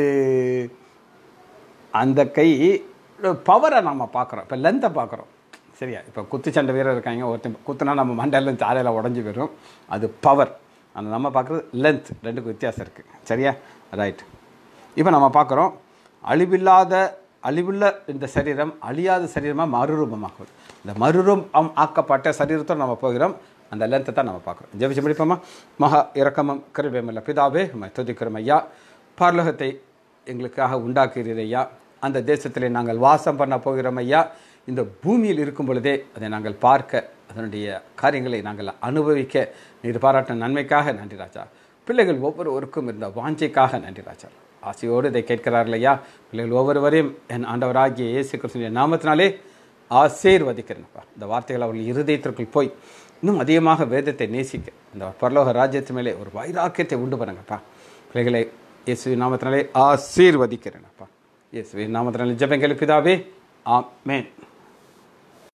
அந்த கை பவரை நம்ம பார்க்குறோம் இப்போ லென்த்தை பார்க்குறோம் சரியா இப்போ குத்துச்சண்டை வீரர் இருக்காங்க ஒருத்தன் குத்துனா நம்ம மண்டையில் சாலையில் உடஞ்சி போயிடும் அது பவர் அந்த நம்ம பார்க்குறது லென்த் ரெண்டுக்கு வித்தியாசம் இருக்குது சரியா ரைட் இப்போ நம்ம பார்க்குறோம் அழிவில்லாத அழிவுள்ள இந்த சரீரம் அழியாத சரீரமாக மறுரூபமாகுது இந்த மறுரூபம் ஆக்கப்பட்ட சரீரத்தோடு நம்ம போகிறோம் அந்த லென்த்தை தான் நம்ம பார்க்குறோம் ஜெபிச்சு முடிப்போமா மகா இரக்கமம் கருவேமில்ல பிதாவே உம்மை துதிக்கிறோம் ஐயா பரலோகத்தை எங்களுக்காக உண்டாக்குகிறீர் ஐயா அந்த தேசத்திலே நாங்கள் வாசம் பண்ண போகிறோம் ஐயா இந்த பூமியில் இருக்கும் பொழுதே அதை நாங்கள் பார்க்க அதனுடைய காரியங்களை நாங்கள் அனுபவிக்க நீர் பாராட்ட நன்மைக்காக நன்றி ராஜா பிள்ளைகள் ஒவ்வொருவருக்கும் இருந்த வாஞ்சைக்காக நன்றி ராஜா ஆசையோடு இதை கேட்கிறார்கள் ஐயா பிள்ளைகள் ஒவ்வொருவரையும் என் ஆண்டவராகிய இயேசு கிறிஸ்துவின் நாமத்தினாலே ஆசீர்வதிக்கிறேன்ப்பா இந்த வார்த்தைகள் அவர்கள் இருதயத்திற்குள் போய் இன்னும் அதிகமாக வேதத்தை நேசிக்க இந்த பரலோக ராஜ்யத்து மேலே ஒரு வைராக்கியத்தை உண்டு பண்ணுங்கப்பா பிள்ளைகளை இயேசுவின் நாமத்தினாலே ஆசீர்வதிக்கிறேனப்பா இயேசுவின் நாமத்தினாலே ஜெபங்கள் பிதாவே ஆமென்